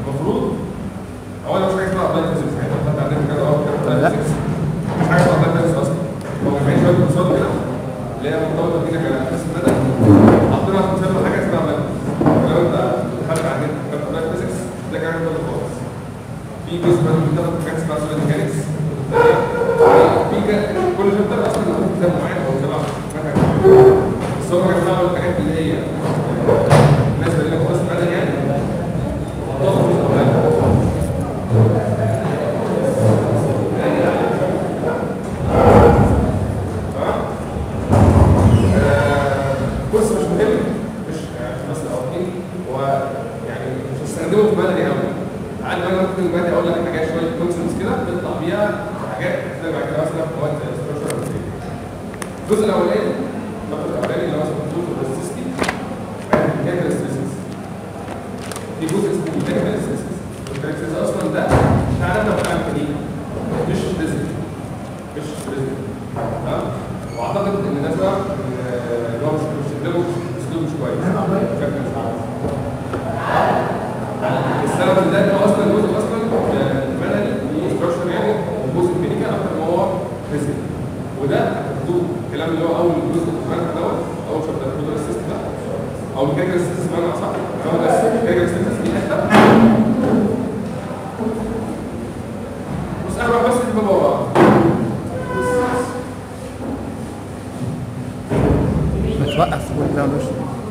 المفروض اولا مش حاجه اسمها ابلايد فيزيكس يعني لو حد عندنا كده اهو كده ابلايد فيزيكس مش حاجه اسمها ابلايد فيزيكس اصلا هو جمعيه شويه كورسات كده اللي هي مرتبطه بينا كاسم مدى حاطينها في مسمى حاجه اسمها ابلايد لو انت دخلت عندنا كتاب ابلايد فيزيكس ده كان كله خالص في جزء منه بتاخد حاجه اسمها سوليد ميكانكس في ك- كل شابتر اصلا له كتاب معين او تبع منهج معين. بس هم كانوا بيعملوا الحاجات اللي هي الناس اللي في قسم مدني يعني وحطوها في الأولاد. تمام؟ آه، كورس مش مهم مش يعني بس الاوقين هو يعني مش هستخدمه في مدني قوي عادي انا ممكن دلوقتي اقول لك حاجات شويه كونسبتس كده تطلع بيها حاجات تلاقي بعد كده مثلا في مواد ستراكشر الجزء الاولاني النقطه الاولاني اللي هو اسمه فوتو ريسيستي ميكانيكال ستريسز في جزء اسمه ميكانيكال ستريسز الميكانيكال ستريسز اصلا ده بتاع انت بتاع الميكانيكا مش فيزيك مش فيزيك تمام واعتقد ان ده سبب ان اللي هو مش مش بيستخدمه اسلوب مش كويس بشكل مش عارف السبب ده ان هو اصلا جزء اصلا مدني وستراكشر يعني وجزء ميكانيكا اكتر ما هو فيزيك وده هتاخدوه الكلام اللي هو اول جزء في المنهج دوت اول شابتر كود اسيست ده او ميكانيكال اسيست بمعنى اصح هو ده ميكانيكال اسيست دي حته بص انا بقى بس كده بابا بتوقف لا مش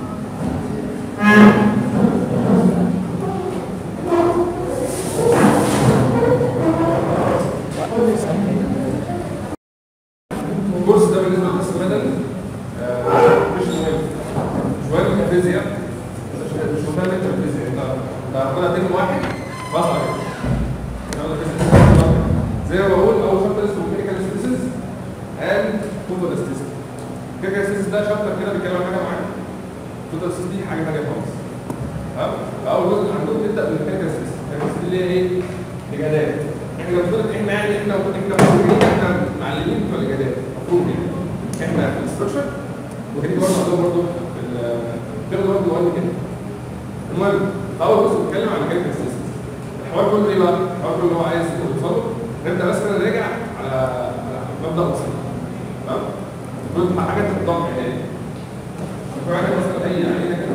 الكورس ده بالنسبه لقسم مدني آه، مش مهم مش مهم كفيزياء مش مش مهم انت الفيزياء انت انت هتاخدها ترم واحد بس على كده هتاخدها فيزياء. زي ما بقول اول شابتر اسمه ميكانيكال ستيسيس اند توتال ستيسيس ميكانيكال ستيسيس ده شابتر كده بيتكلم عن حاجه معينه توتال ستيسيس دي حاجه ثانيه خالص تمام فاول جزء عندهم تبدا بالميكانيكال ستيسيس الميكانيكال ستيسيس اللي هي ايه؟ اجادات احنا المفروض احنا يعني احنا احنا مفروض احنا معلمين بتوع الاجادات المفروض يعني احنا في الاستراكشر وكده برضه عندهم برضه في ال- بياخدوا برضه مواد كده المهم اول جزء بيتكلم عن ميكانيكال ستيسيس الحوار كله ايه بقى؟ الحوار كله اللي هو عايز يوصله نبدا بس كده نراجع على على مبدا بسيط تمام؟ المفروض حاجات تتضم يعني في حاجه مثلا اي عينه كده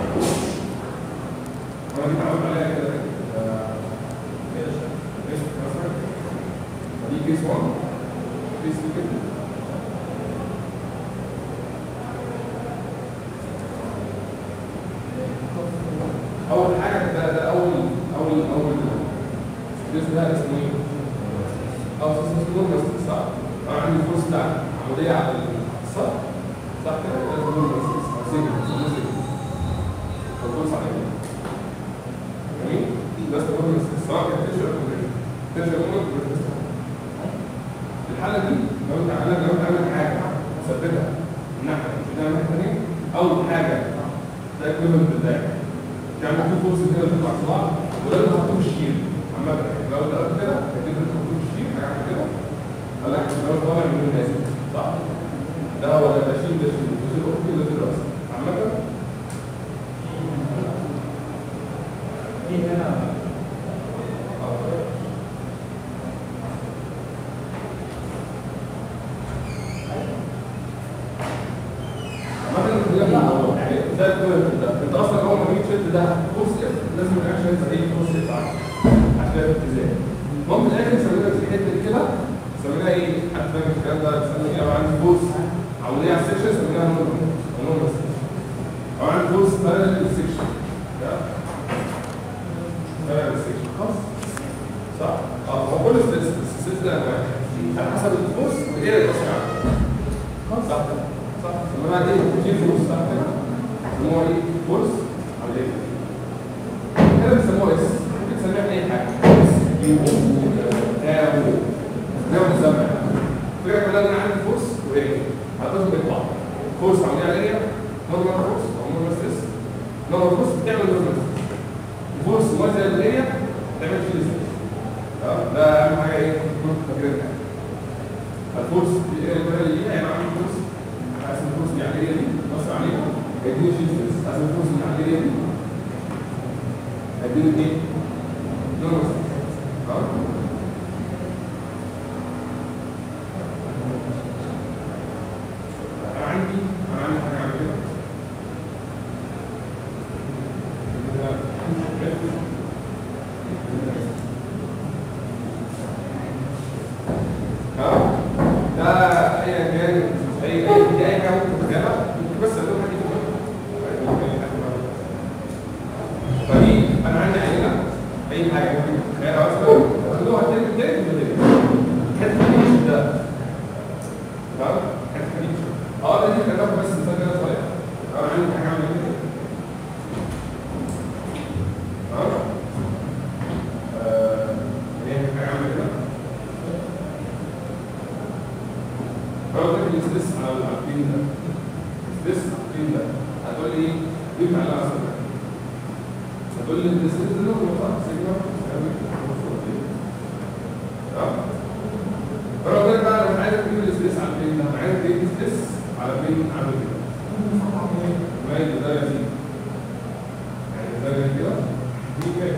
وانا دي اتعودت عليها كده آه، كده ماشي مثلا دي كيس 1 كيس 2 كده اول حاجه ده ده اول اول اول الجزء ده اسمه ايه؟ او اسمه بس صح؟ انا عندي الفرصه بتاع عموديه على السطح صح كده؟ ده اسمه بس او سيجن اسمه سيجن الفرصه على كده جميل؟ ده اسمه بس سواء كان تنشر او كونفرجن تنشر او كونفرجن في الحاله دي لو انت عامل لو انت عامل حاجه مثبتها من ناحيه مش من ناحيه ثانيه اول حاجه ده اكويفلنت بتاعك يعني في فرصه كده تطلع في بعض وده اللي حطوه الشير عامة لو انت قلت كده هتجيب اللي حطوه الشير حاجه عامله كده قال لك لو طالع من الناس صح؟ ده هو ده ده شيل ده شيل ده شيل اوكي ده شيل راسي عامة في هنا عامة ده الموضوع يعني ده الكوينت ده انت اصلا اول ما تيجي تشد ده فرص لازم يبقى عشان انت ايه فرص بتاعك عشان تعرف ازاي المهم في الاخر سميناها في الحته دي كده سميناها ايه؟ حد فاكر الكلام ده سميناها ايه؟ او عندي فورس عموديه على السكشن سميناها نورمال او عندي فورس بارلل للسكشن بارلل للسكشن خلاص صح؟ اه هو كل السلسله ده انواع على حسب الفورس وايه اللي بتاثر عليه صح كده؟ صح لما بعد ايه في فورس صح كده بيسموها ايه فورس عموديه كده بيسموها اس ممكن تسميها اي حاجه اس يو او زي ما بنسميها الفكره كلها ان انا عندي فورس واريا هتظبط بعض فورس عموديه على اريا نورمال فورس او نورمال ستريس نورمال فورس بتعمل نورمال ستريس الفورس موازيه للاريا تعمل فيه ستريس تمام ده اهم حاجه ايه تكون فاكرينها الفورس اللي هي يعني عندي فورس حاسس الفورس دي على الاريا دي نص عليها هيديني شيل ستريس حاسس الفورس دي على الاريا دي هيديني ايه تمام انا عندي انا عندي حاجه اعمل كده تمام ده ايا كان اي اي دي اي حاجه ممكن تتجابها ممكن بس اقول حاجه فدي انا عندي عينه اي حاجه ممكن تتخيلها مثلا خدوها تاني تاني تاني حته دي ده تمام حته دي اه ده دي كلام بس مثال كده صغير انا عندي حاجه اعمل كده تمام آه، هي حاجه اعمل كده فلو كان الاستريس على العقلين ده الاستريس على العقلين ده هتقول لي ايه؟ ينفع لا اصلا هتقول لي الاستريس ده هو صح سيجما تمام فلو كان بقى انا عايز اجيب الاستريس على العقلين ده انا عايز اجيب الاستريس على العقلين عامل كده ما هي ده يزيد يعني ده زي كده دي كده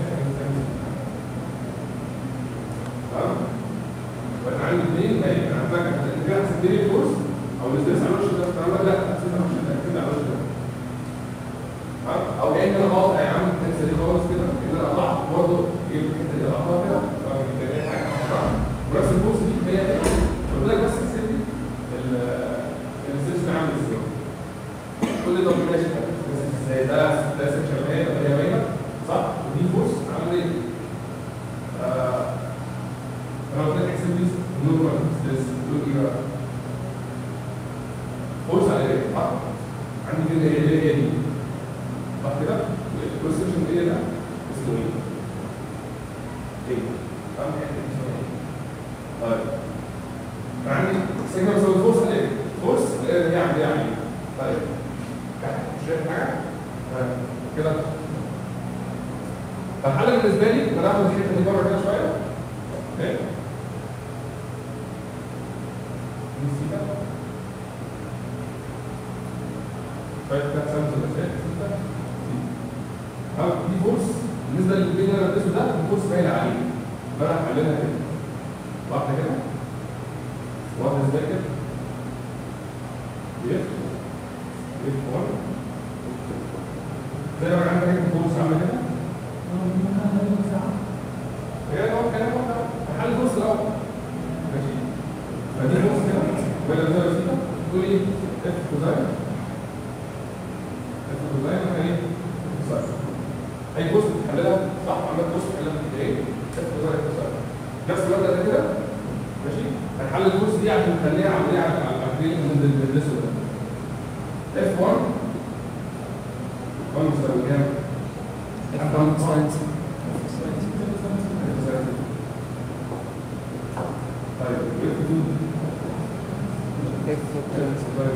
تمام وانا عندي اثنين هي انا عندك انت كده هتديني الكورس او الاستريس على وش ده فانا لا هتسيب على وش ده كده على وش ده تمام؟ او كان انا قاطع يا عم الحته دي خالص كده ان انا قطعت برضه ايه الحته دي قطعتها كده فاهم كده هي حاجه قطعتها ونفس الكورس دي هي هي قلت لك بس السيل دي الاستريس ده عامل ازاي كل ده ماشي زي ده ده سكشن باين ده هي باينه صح ودي فورس عامل ايه؟ آه، انا قلت لك احسب لي نورمال ستريس تقول ايه بقى؟ فورس على ايه؟ صح؟ عندي كده هي هي هي دي صح كده؟ الكروس سكشن ايه ده؟ اسمه ايه؟ ايه؟ فاهم حته اسمها ايه؟ طيب فعندي سيجما بيساوي فورس على ايه؟ فورس هي عندي يعني طيب مش شايف حاجه؟ طيب كده فالحل بالنسبه لي ان انا اخد الحته دي بره كده شويه اوكي نسيت طيب ده سامسونج الاساس ها دي فورس بالنسبه للبين اللي انا بدرسه ده الفورس باين عليه فانا هحللها كده واحده كده واحده ازاي كده اف اف 1 زي ما عندك هنا فورس عامله كده هي هو كلام واحد حل الفورس الاول ماشي فدي فورس كده ولا زي ما تقول ايه اف كوزاين اف كوزاين يعني ايه كوزاين اي فورس بتحللها صح عندك فورس بتحللها في ايه اف كوزاين كوزاين نفس المبدا ده كده ماشي هنحل الفورس دي عشان نخليها عمليه على على العقلين اللي بندرسه ده اف 1 1 بيساوي كام؟ F1 ساينس طيب اف 2 F طيب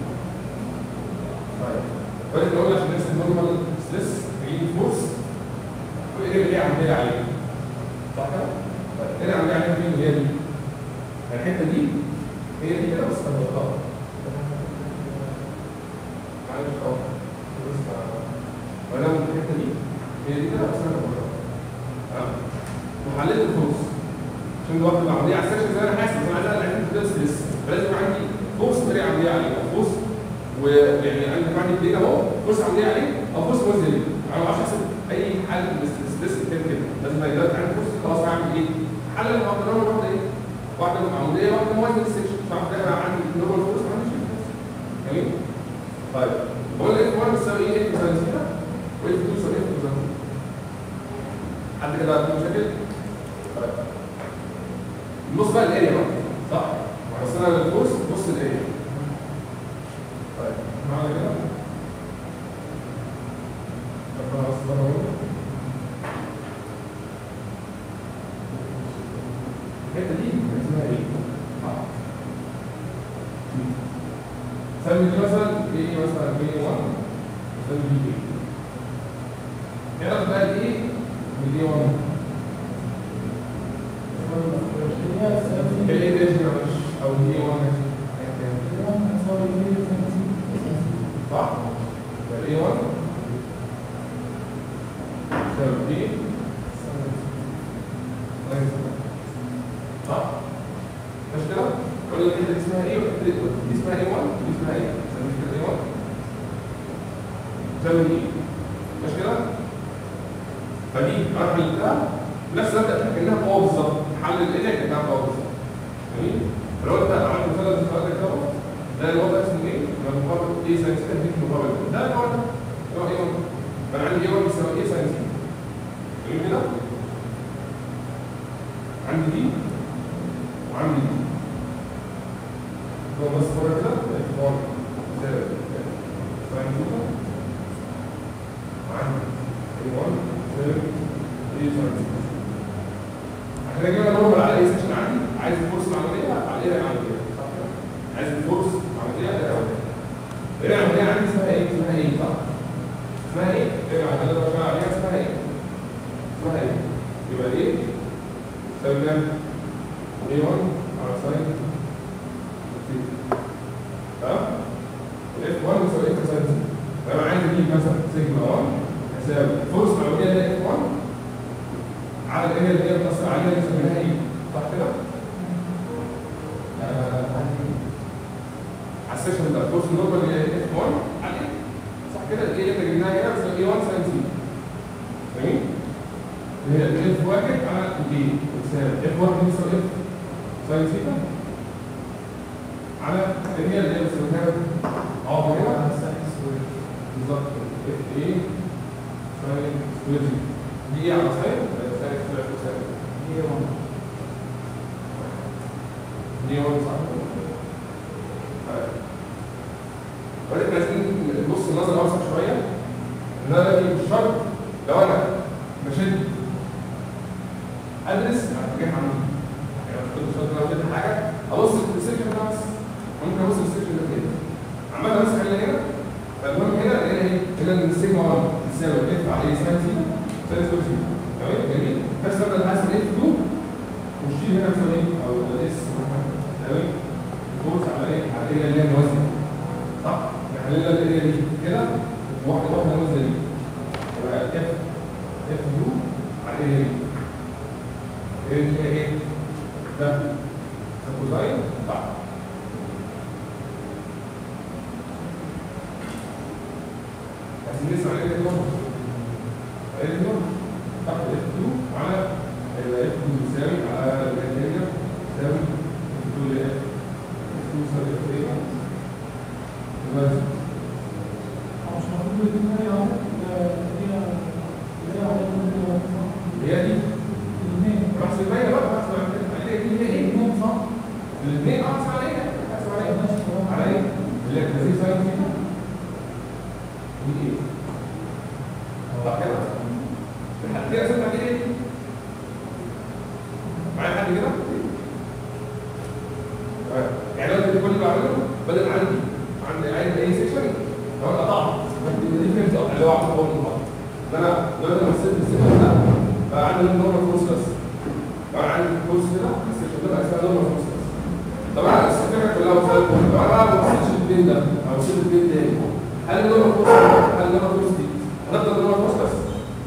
طيب نقول عشان نحسب نورمال ستريس في فورس وايه اللي هي عمليه عليه صح كده؟ طيب ايه اللي عمليه عليه مين هي دي؟ الحته دي هي دي كده بس انا غلطان معلش اه بس وانا الحته دي هي دي كده بس انا غلطان تمام وحليت الفورس عشان الوقت العمليه على السكشن زي ما انا حاسس انا عايز اعمل عندي ستريس فلازم يبقى عندي فورس طريقه عمليه عليه او فورس ويعني عندي عندي ديتا اهو فورس عمليه عليه او فورس موازيه ليه انا ما اعرفش احسب اي حل للستريس كده كده لازم يبقى دلوقتي عندي فورس خلاص هعمل ايه؟ حل المعادله واحده ايه؟ واحده عموديه واحده موازيه للسكشن مش عارف كده عندي نورمال فورس ما عنديش جميل؟ طيب بقول لك 1 بتساوي ايه؟ اف كوزين ثيتا واف 2 بتساوي اف كوزين ثيتا حد كده عنده مشاكل؟ طيب النص بقى الاريا بقى صح؟ بس انا الكورس نص الاريا طيب معنى كده طب خلاص بقى اهو الحته دي اسمها ايه؟ اه سمي دي مثلا ايه مثلا بي 1 وسمي دي ايه هنا بقى دي دي 1 ايه ده مش او دي 1 صح؟ يبقى ايه 1 يساوي دي طيب ساينس صح؟ مش كده؟ كل الحته دي اسمها ايه والحته دي دي اسمها ايه 1 ودي اسمها ايه؟ سمي كده ايه 1 تساوي ايه؟ مش كده؟ فدي انا حلتها نفس المبدا كانها قوه بالظبط حل الاريا كانها قوه بالظبط جميل؟ فلو انت عملت مثلا السؤال ده كده ده الوضع اسمه ايه؟ يبقى مقابل ايه ساينس كده دي مقابل ده الوضع اللي هو ايه 1 فانا عندي ايه 1 بيساوي ايه ساينس جميل كده؟ عندي دي وعندي دي هو بس مرة كده اخبار زائد ساين ثيتا وعندي اي 1 زائد اي ساين ثيتا احنا جبنا نورمال على اي سيكشن عندي عايز الفورس العملية على ايه العملية صح كده؟ عايز الفورس العملية على ايه ايه العملية عندي اسمها ايه؟ اسمها ايه صح؟ اسمها ايه؟ ايه العملية اللي بشتغل عليها اسمها ايه؟ اسمها ايه؟ يبقى ايه؟ تساوي كام؟ A1 على ساين ثيتا تمام؟ الاف 1 يساوي اف ساين ثيتا فانا عايز اجيب مثلا سيجما 1 هساوي الفورس العمودية اللي هي اف 1 على الاريا اللي هي بتأثر عليها اللي بنسميها ايه؟ صح كده؟ آه، على السيشن ده الفورس النورمال اللي هي اف 1 عليه صح كده؟ الايه اللي جبناها هنا بتساوي A1 ساين ثيتا جميل؟ اللي هي اف 1 على دي بتساوي اف 1 بيساوي اف ساين ثيتا على اللي هي اللي هي بتساوي اه هنا بالظبط اف ايه ساين سكوير دي دي ايه على ساين ولا ساين سكوير كوساين دي 1 دي 1 صح طيب. ولكن عايزين نبص النظر اوسع شويه ان انا دلوقتي مش شرط لو انا بشد ادرس اتجاه عمودي يعني لو كنت شرط لو شد حاجه ابص للسيكشن ده بس ممكن ابص للسيكشن ده كده عمال امسح هنا هنا فالمهم هنا لقينا ايه؟ هنا ان السيجما 1 تساوي اف على ايه ساين تي ساين سكوير تي تمام جميل بس لما انا حاسس اف 2 والشيل هنا بيساوي ايه؟ او الاس تمام الفورس على ايه؟ على الاريا اللي هي موازيه صح؟ نحللها الاريا دي كده واحده واحده موازيه دي يبقى اف اف يو على الاريا دي الاريا دي هي ايه؟ ده ده كوزاين صح عايزين نسمع الاريا دي برضه الاريا دي برضه صح اف 2 على اف 2 بيساوي على الاريا بيساوي اف 2 ل اف 2 يساوي اف ايه؟ يبقى مش المفروض الاثنين هي واحد هي هي واحد هي دي الاثنين راس الباقي بقى راس الباقي دي هي ايه؟ الاثنين صح؟ الاثنين احسن عليها احسن عليها ماشي تمام. على ايه؟ اللي هي زي ساين ثيتا ودي ايه؟ صح كده؟ الحد كده سمع دي ايه؟ معايا حد كده؟ تمام. يعني لو كل اللي بعمله بدل عندي عندي عندي اي سيكشن لو انا قطعت دي دي فهمت اللي هو عمل اول مره ان انا لو انا مثلت السيكشن ده بقى عندي نورمال فورس بس بقى عندي فورس كده السيكشن ده بقى اسمها نورمال فورس بس طبعا الفكره كلها وصلت لو انا ما وصلتش البين ده او وصلت البين تاني هل النورمال فورس هل النورمال فورس دي هنفضل نورمال فورس بس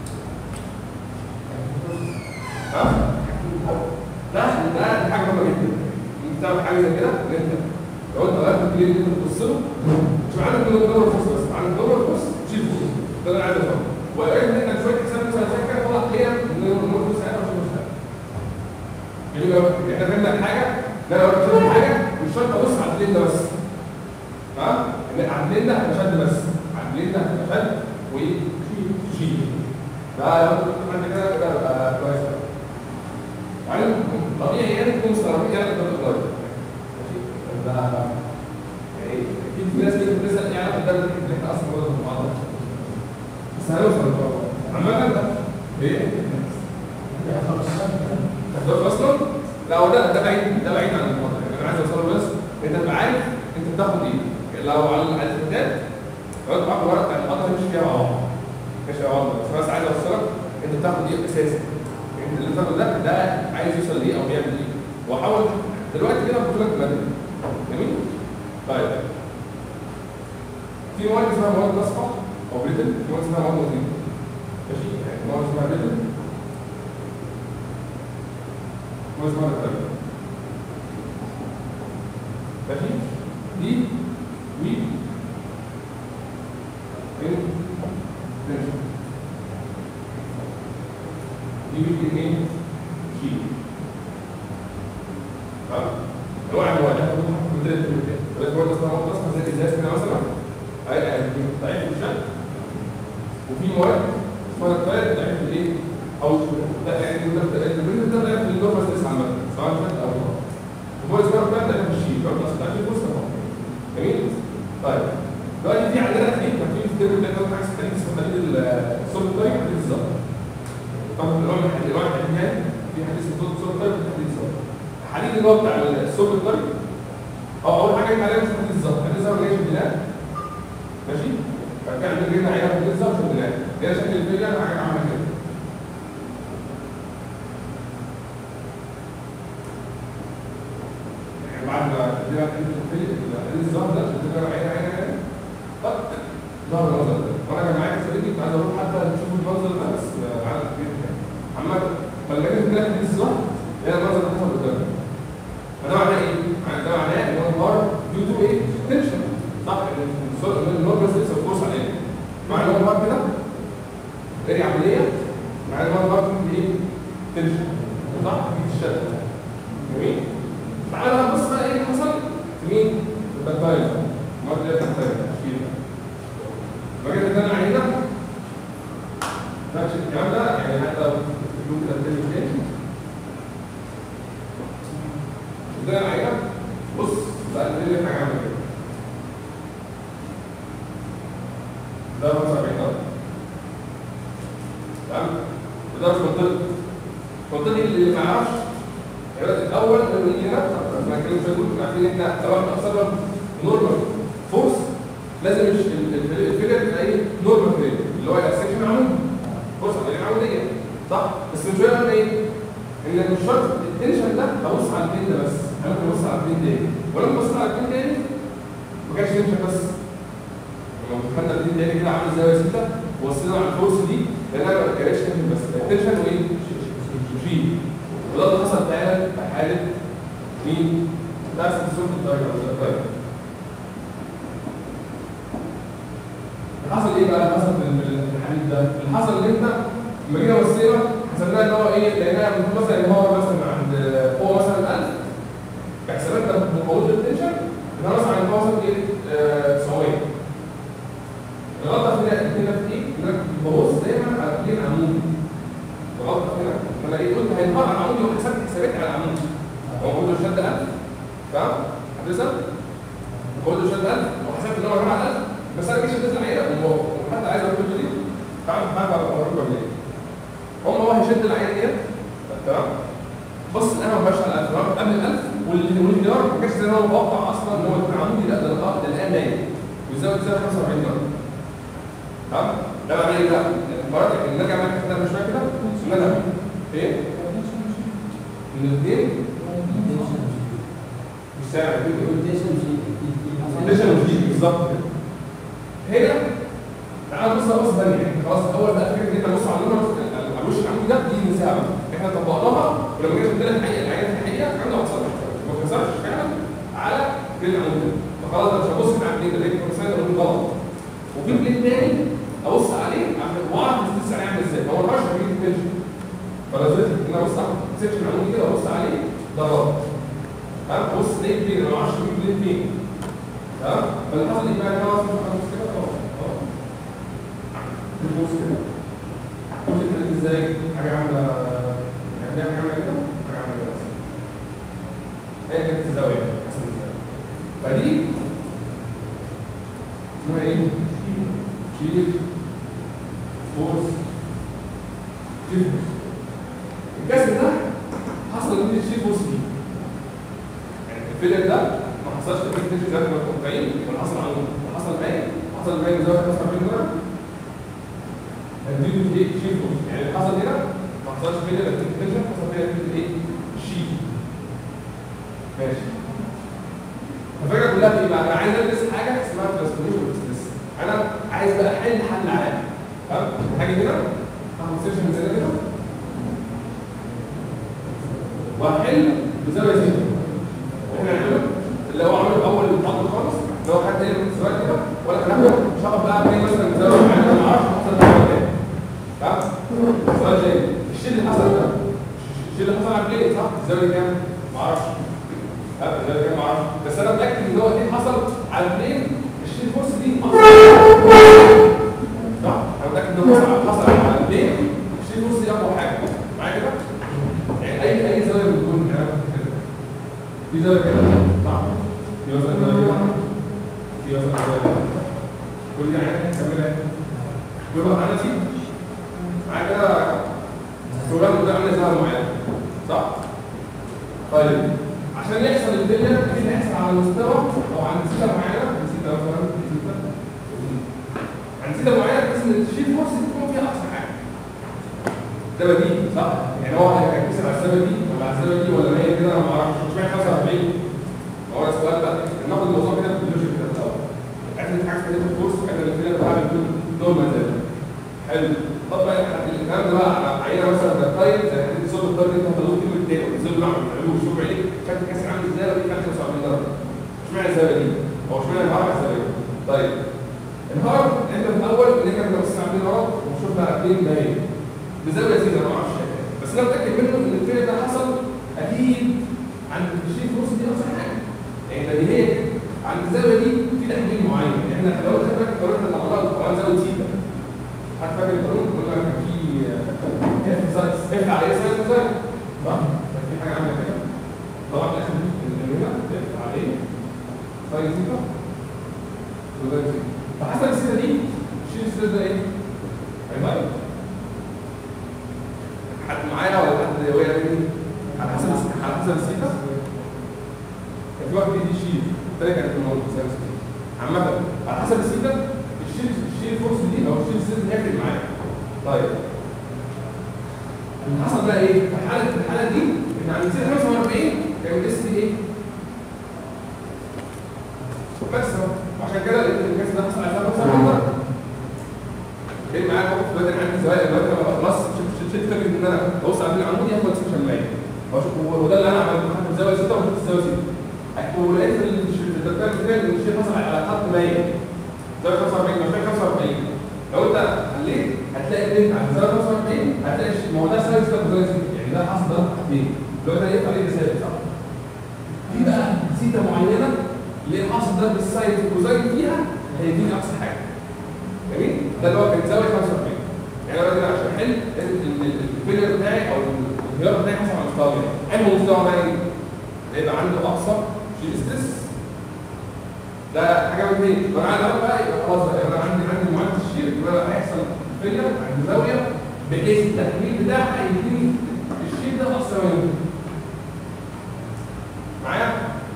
ها؟ ده ده دي حاجه مهمه جدا انت تعمل حاجه زي كده ان انت لو انت غيرت الكلين اللي انت بتبص له مش معنى ان الدور فورس بس معنى الدور فورس شيل فورس ده اللي انا عايز افهمه وقريت منك شويه حساب مثلا زي كده طلع كلير ان الدور فورس هنا مش مش يعني لو احنا فهمنا حاجه لا لو انا فهمت حاجه مش شرط ابص على الكلين ده بس ها ان على الكلين ده هتبقى شد بس على الكلين ده هتبقى شد وشيل ده لو انت كنت عندك كده كده يبقى كويس قوي وبعدين طبيعي يعني تكون مستغربين يعني انت بتقدر ماشي ده يعني اكيد في ناس كده بتسال يعني ده اللي احنا اصلا بنقول في بعض بس هنوصل ان شاء الله عامة ده ايه؟ ده اصلا لا هو ده ده بعيد ده بعيد عن الموضوع يعني انا عايز اوصله بس انت تبقى عارف انت بتاخد ايه لو على على الكتاب لو انت معاك ورقه بتاع المحاضره مش فيها عوض مش فيها عوض بس انا بس عايز اوصلك انت بتاخد ايه اساسا انت اللي بتاخده ده ده عايز يوصل ليه او بيعمل ايه وحاول دلوقتي كده بقول لك بدري جميل طيب في مواد اسمها مواد نصفة او بريتل في مواد اسمها مواد نظيفة ماشي يعني مواد اسمها بريتل فورس مره ثانيه ماشي دي وي ان تنشن دي وي اثنين جي تمام انواع المواد قلت لك قلت برضه اسمها مواد اصلا زي الازاز كده مثلا هيبقى ضعيف في الشكل وفي مواد اسمها الطيب ضعيف في الايه؟ او ده يعني ده البرنت ده ضعيف في النورمال ستريس عامه سواء شد او هو اسمها الطيب ضعيف في الشيء برضه اصل ضعيف في البوست اهو جميل؟ طيب دلوقتي في عندنا تحليل كان في ستيب ده كان حاجه تحليل اسمه تحليل الصوت الطيب تحليل الظهر طبعا النوع من الحديد النوع الحديد في حديث صوت صوت الطيب وتحليل الظهر الحديد اللي هو بتاع الصوت الطيب او اول حاجه يبقى عليها تحليل الظهر تحليل الظهر جاي من البناء ماشي فكان عندنا جينا عينه تحليل الظهر في البناء ده شكل الفيجر حاجه عامله كده يعني بعد ما تديها تحليل الظهر ده تديها عينه عينه عينه طق ظهر المنظر ده وانا كان معايا سيدي كنت عايز اروح حتى تشوف المنظر ده بس على الكبير يعني عامة فالجانب كده تحليل الظهر هي المنظر ده حصل قدامي فده معناه ايه؟ معناه- ده معناه ان هو البار ديو تو ايه؟ تنشن صح؟ النورمال ستيتس اوف كورس عليه معنى ان هو البار كده اري عمليه معناه ان هو البار فيه ايه؟ تنشن صح؟ في الشد جميل؟ تعالى بقى نبص بقى ايه اللي حصل في مين؟ في البكتيريا المواد اللي هي البكتيريا التشكيل ده لما جيت اتكلم عن هنا نفس الكلام ده يعني حتى يوم كده التاني تاني قدام عينك بص بقى اللي حاجه عامله كده ده 45 درجه تمام وده في منطقه المنطقه اللي ما يعرفش يعني الاول لما يجي هنا احنا هنتكلم شويه دول عارفين ان احنا طبعا بنحسبها نورمال فورس لازم الش- ال- ال- الفيلر تبقى ايه نورمال فيلر اللي هو السكشن عمودي فورس عموديه عموديه صح بس من شويه قلنا ايه ان مش شرط التنشن ده ابص على البين ده بس انا ممكن ابص على البين تاني ولما بصيت على البين تاني ما كانش تنشن بس لما دخلنا البين تاني كده عامل زاويه سته وبصينا على الفورس دي لانها ما كانتش تنشن بس التنشن وايه جي وده اللي حصل فعلا في حاله مين؟ درس الصوت الدرجه او الدرجه حصل ايه بقى اللي حصل في في الحديد ده؟ اللي حصل ان انت لما جينا بصينا حسبناها ان هو ايه؟ لقيناها المفروض مثلا ان هو مثلا عند قوه مثلا 1000 كحسابات ده مقاومه التنشن يبقى مثلا عند قوه مثلا ايه؟ آه، 900 الغلطه هنا هنا في ايه؟ ان انا ببص دايما على بلين عمودي الغلطه هنا انا ايه قلت هينفع على العمودي وحسبت حساباتي على العمودي هو قلت له شد 1000 فاهم؟ هتسال؟ قلت له شد 1000 وحسبت ان هو راح على 1000 بس انا جيت شديت العينه وحتى عايز اقول له دي تعال تعال اوريكم ليه هم هو هيشد العينه ديت تمام بص انا ما بقاش على 1000 تمام قبل ال 1000 والانهيار ما كانش زي ما هو متوقع اصلا ان هو يكون عمودي لا ده الآن- ده الان نايم ويزود زي 45 درجه تمام ده معناه ايه بقى؟ مرات نرجع معاك كده مش فاكر كده ان انا ايه؟ من الاثنين مش سامع الديشن وجديد بالظبط كده هنا تعال بص بص ثانيه يعني خلاص اول بقى فكره ان انت بص على اللون على الوش العمودي ده دي مساعده احنا طبقناها ولما جينا شفنا الحقيقه العينه الحقيقه الكلام ده ما حصلش ما اتكسرش فعلا على بلين العمودي فخلاص انا مش هبص على البلين ده لقيت مثلا ده غلط وفي بلين تاني ابص عليه عشان واعرف الاستيس عليه عامل ازاي هو الرش بيجي تنشن فلو زدت ان انا ابص على السكشن العمودي كده ابص عليه ده غلط تمام بص لقيت بلين انا ما اعرفش في بلين فين تمام فاللي حصل ايه بقى ان هو اصلا خلاص كده خلاص خلاص البوس كده كل كده ازاي حاجه عامله يعني دي حاجه عامله كده حاجه عامله كده هي كانت الزاويه حسب الزاويه فدي اسمها ايه؟ شيل فورس شيل فورس الكسر ده حصل ان الشيل فورس دي يعني الفيلر ده ما حصلش تفكير تنشن زي ما كنت متوقعين ولا حصل عنه حصل باين حصل باين زاويه 45 درجه الفيديو دي شيل فورس يعني اللي حصل هنا ما حصلش فيلر تنشن حصل فيها فيلر ايه؟ شيل ماشي الفكره كلها في ايه بقى؟ انا عايز ادرس حاجه اسمها ترانسفورميشن ستريس انا عايز بقى احل حل عام تمام؟ حاجه هنا اعمل سيشن زي ده كده وهحل بزاويه زيرو احنا هنعمله اللي هو عمله اول خطوه خالص اللي هو خد ايه من السؤال كده ولا كان هاخد شرط بقى بين مثلا زاويه معينه ما اعرفش حصل ده ولا ايه تمام السؤال جاي الشيء اللي حصل ده الشيء اللي حصل على البلاي صح الزاويه كام ما اعرفش ها الزاويه كام ما اعرفش بس انا متاكد ان هو ايه حصل على البلاي الشيء الفورس دي اصلا صح انا متاكد ان هو حصل حصل على البلاي الشيء الفورس دي اقوى حاجه معايا كده يعني اي اي زاويه بتكون كده في زاويه كده صح في مثلا زاويه كده في مثلا زاويه كده كل دي عينات هنكملها ايه كل واحد عندنا فيه معايا كده بروجرام ده عامل زاويه معينه صح طيب عشان يحصل الدنيا اكيد هيحصل على مستوى او عند سيتا معينه عند سيتا مثلا سيتا عند سيتا معينه بحيث ان الشيء فورس تكون فيها اقصى حاجه ده بديهي صح؟ يعني هو هيركز على الزاويه دي ولا على الزاويه دي ولا هي كده انا ما اعرفش مش معنى 45 هو السؤال بقى ناخد الموضوع كده باللوجيك كده الاول عرفت حاجه كده في الكورس احنا الاثنين بنعمل كل نورمال زي حلو طب بقى الكلام ده بقى على عينه مثلا ده طيب زي حته صوت الطيب انت هتقول كلمه التاني والزول اللي عمل معلوم شوف عينيك شكل الكاس عامل ازاي ودي 75 درجه اشمعنى الزاويه دي؟ هو اشمعنى العرض الزاويه دي؟ طيب الهرم انت في الاول ان احنا كنا بس عاملين هرم ونشوف بقى فين باين بزاويه زي ما اعرفش بس انا متاكد منه ان الفيلم ده حصل اكيد عند الشيء فرصه دي اصلا حاجه يعني بديهيه كده عند الزاويه دي في تحديد معين يعني احنا لو انت فاكر القانون اللي عملناه القران زاويه سيتا حد فاكر القانون قلنا كان في اف زائد اف على ايه ساين كوزاين صح؟ كان في حاجه عامله كده طبعا الاخر من هنا اف على ايه ساين سيتا كوزاين سيتا فحسب السيتا دي شيل السيتا ده ايه؟ هيبقى حد معايا ولا حد وقع مني على حسب على حسب السيكا كان في واحد بيدي شيل الثاني كانت الموضوع بسبب السيكا عامة على حسب السيكا الشيل الشيل الفورس دي او الشيل السيكا دي هيفرق معايا طيب اللي حصل بقى ايه؟ في الحالة في الحالة دي ان عند سيكا 45 كان الاس دي ايه؟ بس اهو وعشان كده الكاس ده حصل على 45 درجة ايه معايا موقف دلوقتي انا عندي زوايا دلوقتي انا خلاص شفت فكره ان انا ببص على العمود ياخد سكشن معايا وده اللي انا عملته حتى زاويه 6 وشفت الزاويه 6 ولقيت في الدكتور بتاعي ان الشيء حصل على خط مايل زاويه 45 مش 45 لو انت حليت هتلاقي اثنين على زاويه 45 هتلاقي ما هو ده سايز ده وزاويه 6 يعني ده حصل ده اثنين لو انت لقيت عليه ثابت صح؟ في بقى سيتا معينه اللي حاصل ده بالسايز والكوزاين فيها هيديني اقصى حاجه جميل ده اللي هو كان زاويه 45 يعني انا كده عشان احل الفيلر بتاعي او الانهيار بتاعي حسب على المستوى يعني انهي مستوى بقى ايه؟ هيبقى عنده اقصى شيل ستريس ده حاجه من اثنين لو انا عايز بقى يبقى خلاص بقى انا عندي عندي معادله الشيل يبقى هيحصل فيلر عند زاويه بحيث التحميل بتاعها يديني الشيل ده اقصى ما يمكن معايا؟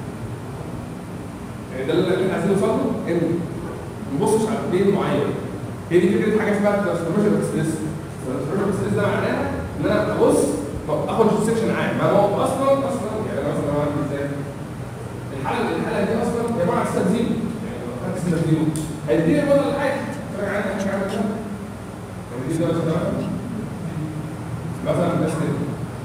يعني ده اللي احنا عايزين نوصل له ان ما نبصش على بين معين هي دي فكره حاجه اسمها ترانسفورميشن ستريس الترانسفورميشن ستريس ده معناها ان انا ابص طب اخد سيكشن عام ما هو اصلا اصلا يعني انا مثلا لو عندي ازاي الحاله الحاله دي اصلا عباره عن ستات زيرو يعني لو خدت ستات زيرو هيديني بدل الحاجه اتفرج عليها حاجه عامله كده يعني دي درجه مثلا مثلا ده ستيت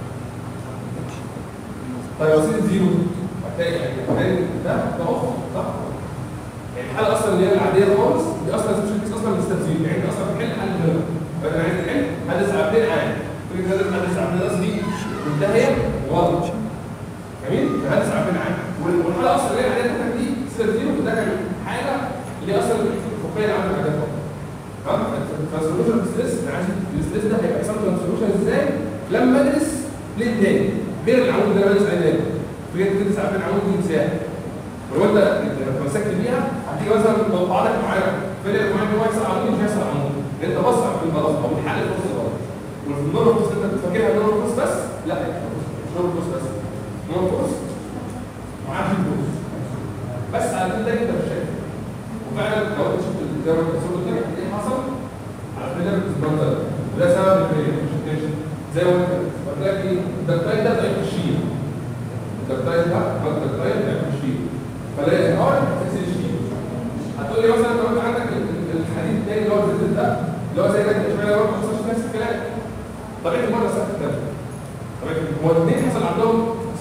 طيب لو سيت زيرو هتلاقي يعني هتلاقي ده ده افضل صح؟ يعني الحاله اصلا اللي هي العاديه خالص دي اصلا سبيشال كيس اصلا مستفزين يعني انت اصلا بتحل حل غير فانا عايز تحل هدرس عبدين عام فكره هدرس هدرس عبدين راس دي منتهيه غلط جميل هدرس عبدين عام والحاله اصلا اللي هي العاديه بتاعتك دي سير زيرو ده كان حاجه اللي هي اصلا الفوقيه اللي عندك حاجات تمام ترانسفورميشن ستريس انا عايز الستريس ده هيبقى يحصل ترانسفورميشن ازاي لما ادرس بلين تاني غير العمود اللي انا بدرس عليه تاني فكره تدرس عبدين عمود دي مثال ولو انت مسكت بيها هتيجي مثلا توقعاتك معينه فرق معين هو يحصل عمود مش هيحصل عمود لان انت بص في البلاط او الحل الفرص غلط وفي النور الفرص انت بتفكرها نور الفرص بس لا مش نور الفرص بس نور الفرص معاه في الفرص بس على كده انت مش شايف وفعلا لو انت شفت زي ما انت صورت كده ايه حصل على فكره المنظر وده سبب الفريق مش التنشن زي ما انت قلت لك ايه الدكتايل ده ضعيف الشيل الدكتايل ده الدكتايل ضعيف الشيل فلازم اه تكسر الشيل هتقول لي مثلا لو انت عندك الحديد الثاني اللي هو الزيت ده اللي هو زي ده اشمعنى برضه ما حصلش نفس الكلام طبيعه المره سهله كده طبيعه هو الاثنين حصل عندهم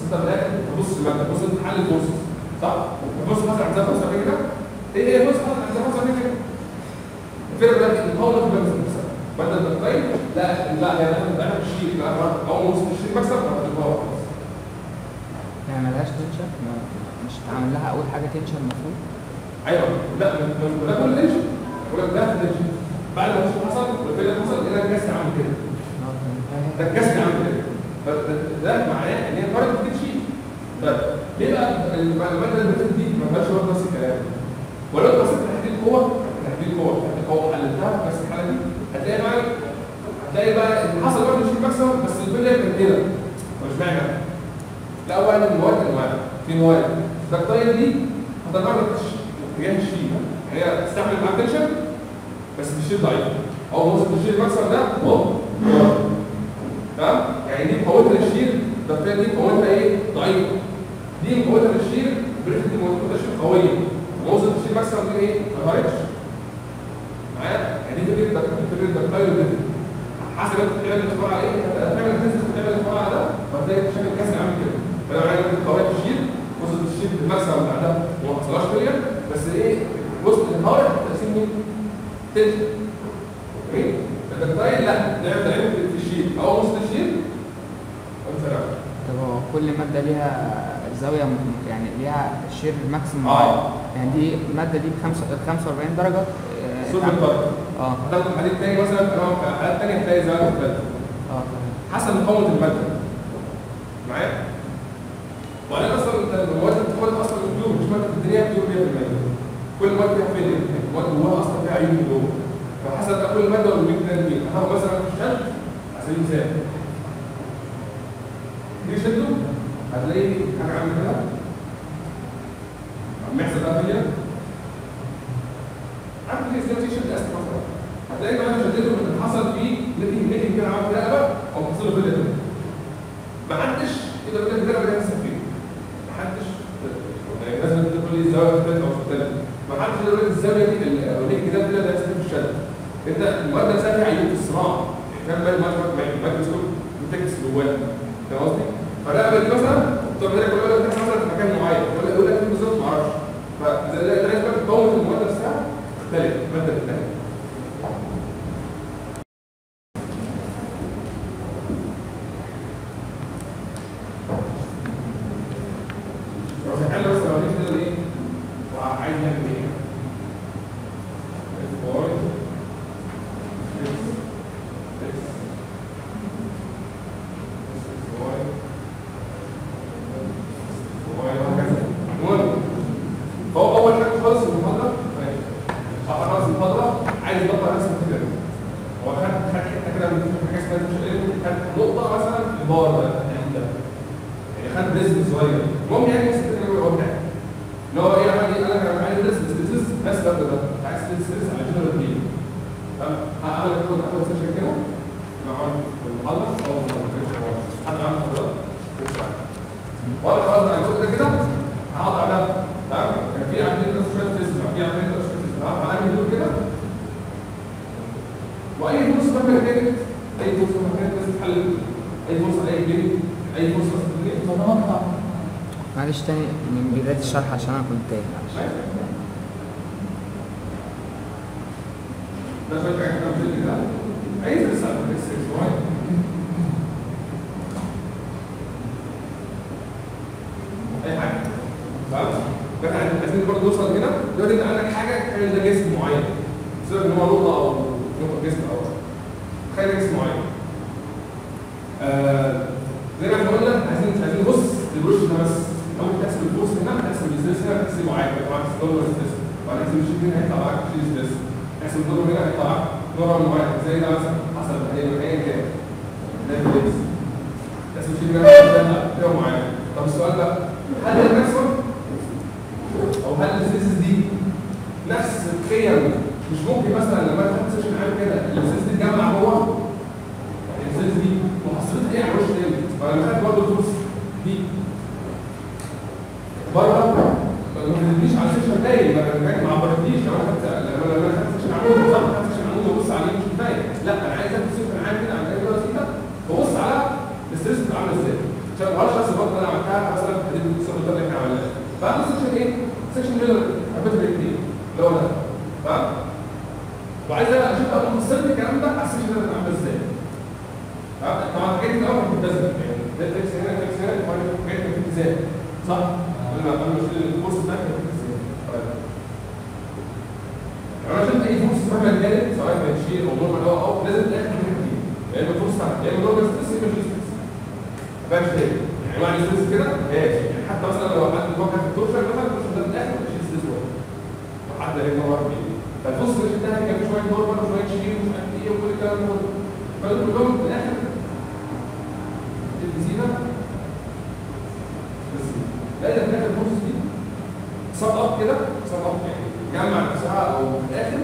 انت في الاخر تبص الماده تبص انت حل الفورسز صح؟ الفورس حصل عندها فرصه قبل كده ايه هي الفورس حصل عندها فرصه قبل كده الفرق دلوقتي القوه في الماده نفسها بدل ما تقيم لا لا هي داخل داخل الشيء لا اول ما وصلت الشيء مكسب هتبقى خلاص يعني ملهاش تنشن ما- مش هتعمل لها اول حاجه تنشن المفروض ايوه لا ما- ما- ده كل تنشن ولا ده تنشن بعد ما الشيء حصل والفرق حصل هنا الجسم عامل كده ده الجسم عامل كده فده معناه ان هي قررت تمشي طيب ليه بقى المعلومات اللي بتدي دي ما فيهاش برضه نفس الكلام ولو انت بصيت تحديد القوه تحديد القوه تحديد القوه حللتها بس الحاله دي هتلاقي بقى هتلاقي بقى ان حصل برضه شيء مكسب بس الفيلم كان كده مش معنى لا اولا المواد انواع في مواد الدكتايل دي هتتعرض اتجاه الشيء يعني هي تستحمل مع تنشن بس الشيء ضعيف او وصل الشيء المكسب ده واو تمام يعني دي قوتها للشير الدكتايل دي قوتها ايه ضعيفه دي قوتها للشير بريحه دي قوتها للشير قويه وصل الشيء المكسب دي ايه ما ظهرتش معايا يعني دي فكره فكره الدكتايل دي حسب انت بتعمل الاختراع على ايه هتعمل التست بتعمل الاختراع على ده وهتلاقي شكل الكاس عامل كده فلو عايز قويه الشير وصلت الشير بالمكسب بتاعها وما حصلهاش فيلير بس ايه وصلت الهواء تقسيم مين؟ تلت جميل الدكتايل لا نعمل تعمل في الشير اول وصلت الشير انفرع طب هو كل ماده ليها زاويه م- يعني ليها شير ماكسيموم اه معين. يعني دي الماده دي ب 45 درجه آه، صوت تعمل- بالطرف اه هتاخد حديد تاني مثلا تمام في حالات تانية هتلاقي زاوية مختلفة اه تمام. حسب مقاومة المادة معايا؟ وبعدين اصلا انت المواد اللي بتاخدها اصلا بيور مش مادة في الدنيا بيور 100% كل مادة فيها فيلم المواد جواها اصلا فيها عيون جوه فحسب بقى كل مادة والمية بلان مين هتاخد مثلا في الشد على سبيل المثال تيجي شده هتلاقي حاجة عامل كده عم يحصل بقى فيها عارف ليه ازاي تيجي شد اسف مثلا هتلاقي بقى انا شديته ان حصل فيه نتي نتي كده عمل كده رقبه او حصل له فيلم ما حدش يقدر يقول لك ده اللي هيحصل فيه ما حدش يعني لازم انت تقول لي الزاويه بتاعتك او بتاعتك ما حدش يقدر يقول لك الزاويه دي ال- او ليه كده كده ده هيحصل في الشد انت الماده نفسها فيها عيوب في الصناعه كان بقى الميكروسكوب بتكس جواه فاهم قصدي؟ فالرقبه دي مثلا طب هنا كل واحد بتحصل في مكان معين ولا يقول لك إيه بالظبط ما اعرفش فاذا انت عايز بقى تقوم الماده نفسها تختلف الماده بتختلف بس الحل بس لو جيت كده ايه وعايز نعمل ايه؟ واي اكس اكس واي واي وهكذا المهم فهو اول حاجه خالص في المحاضره اول خالص المحاضره عايز يطبق نفس الفكره دي هو خد خد حته كده من حاجه اسمها مش خد نقطه مثلا في الباور ده يعني ده يعني خد ريزم صغير المهم يعني نفس الفكره اللي هو بتاعي اللي هو ايه عمل ايه قال لك انا عايز ريزم ستيسيس بس ده ده عايز ستيسيس على جنرال اثنين تمام هعمل كده اول سيشن كده نقعد نخلص او حد عامل حضرتك وانا خلاص انا الجزء ده كده هقعد على تمام كان في عندي كده شويه تيست في عندي كده شويه تيست هعمل دول كده واي فرصه مهما كانت اي فرصه مهما كانت لازم تحل اي فرصه اي جيم اي فرصه في الدنيا طب انا اقطع معلش تاني من بدايه الشرح عشان انا كنت تايه معلش ده شويه حاجات كده بتقول كده عايز تسال اكس اكس واي اي حاجه خلاص بس احنا عايزين برضه نوصل هنا دلوقتي انت عندك حاجه تخيل ده جسم معين سواء ان هو نقطه او نقطه جسم او تخيل جسم معين آه زي ما احنا قلنا عايزين عايزين نبص للوش ده بس اول تحسب الفورس هنا تحسب الستريس هنا تحسبه عادي طبعا تحسب دور ستريس وبعدين تحسب الشيء هنا هيطلع معاك شيء ستريس تحسب الدور هنا هيطلع معاك نوع معين زي ده مثلا حسب اي ايا كان ده الفليكس تحسب الشيء هنا هيطلع نوع معين طب السؤال بقى هل ده الماكسيمم او هل الستريس دي نفس القيم مش ممكن مثلا لما انت تحسب سيشن عامل كده الستريس دي تجمع هو الستريس دي محصلتها ايه على الوش تاني فلما خدت برضه الفلوس دي بره ما تديش على السيشن تاني ما ما- ما عبرتنيش لو انا خدت لما لما انا خدت سيشن عمود بالظبط خدت سيشن عمود وابص عليه مش كفايه لا انا عايز اخد سيشن عام كده على اي درجه كده وابص على الستريس بتبقى عامله ازاي عشان ما اعرفش اصل برضه انا عملتها بعد سكشن ايه؟ سكشن ميلر ابيتر الاثنين اللي هو ده تمام؟ وعايز انا اشوف بقى مفصل الكلام ده على السكشن ده عامل ازاي تمام؟ طبعا الحاجات دي الاول ملتزمه يعني ده فيكس هنا فيكس هنا الحاجات دي في ازاي صح؟ قبل ما قبل ما اشيل الكورس ده كان في ازاي طيب انا شفت اي فورس مهما كانت سواء كان شيء او نورمال او او لازم تلاقي حاجه فيه يا اما فورس يا اما نورمال ستريس يا اما ستريس ما فيهاش تاني يعني معنى ستريس كده ماشي يعني حتى مثلا لو حد واحد في التورشن مثلا التورشن ده في الاخر مش ستريس واحد وحد هيك مره فيه فالفورس اللي شفتها كان في شويه نورمال وشويه شيء ومش عارف ايه وكل الكلام ده فدول كلهم في الاخر الجزيره بس لا ده في الاخر الفورس دي سب اب كده سب اب يعني جمع نفسها او في الاخر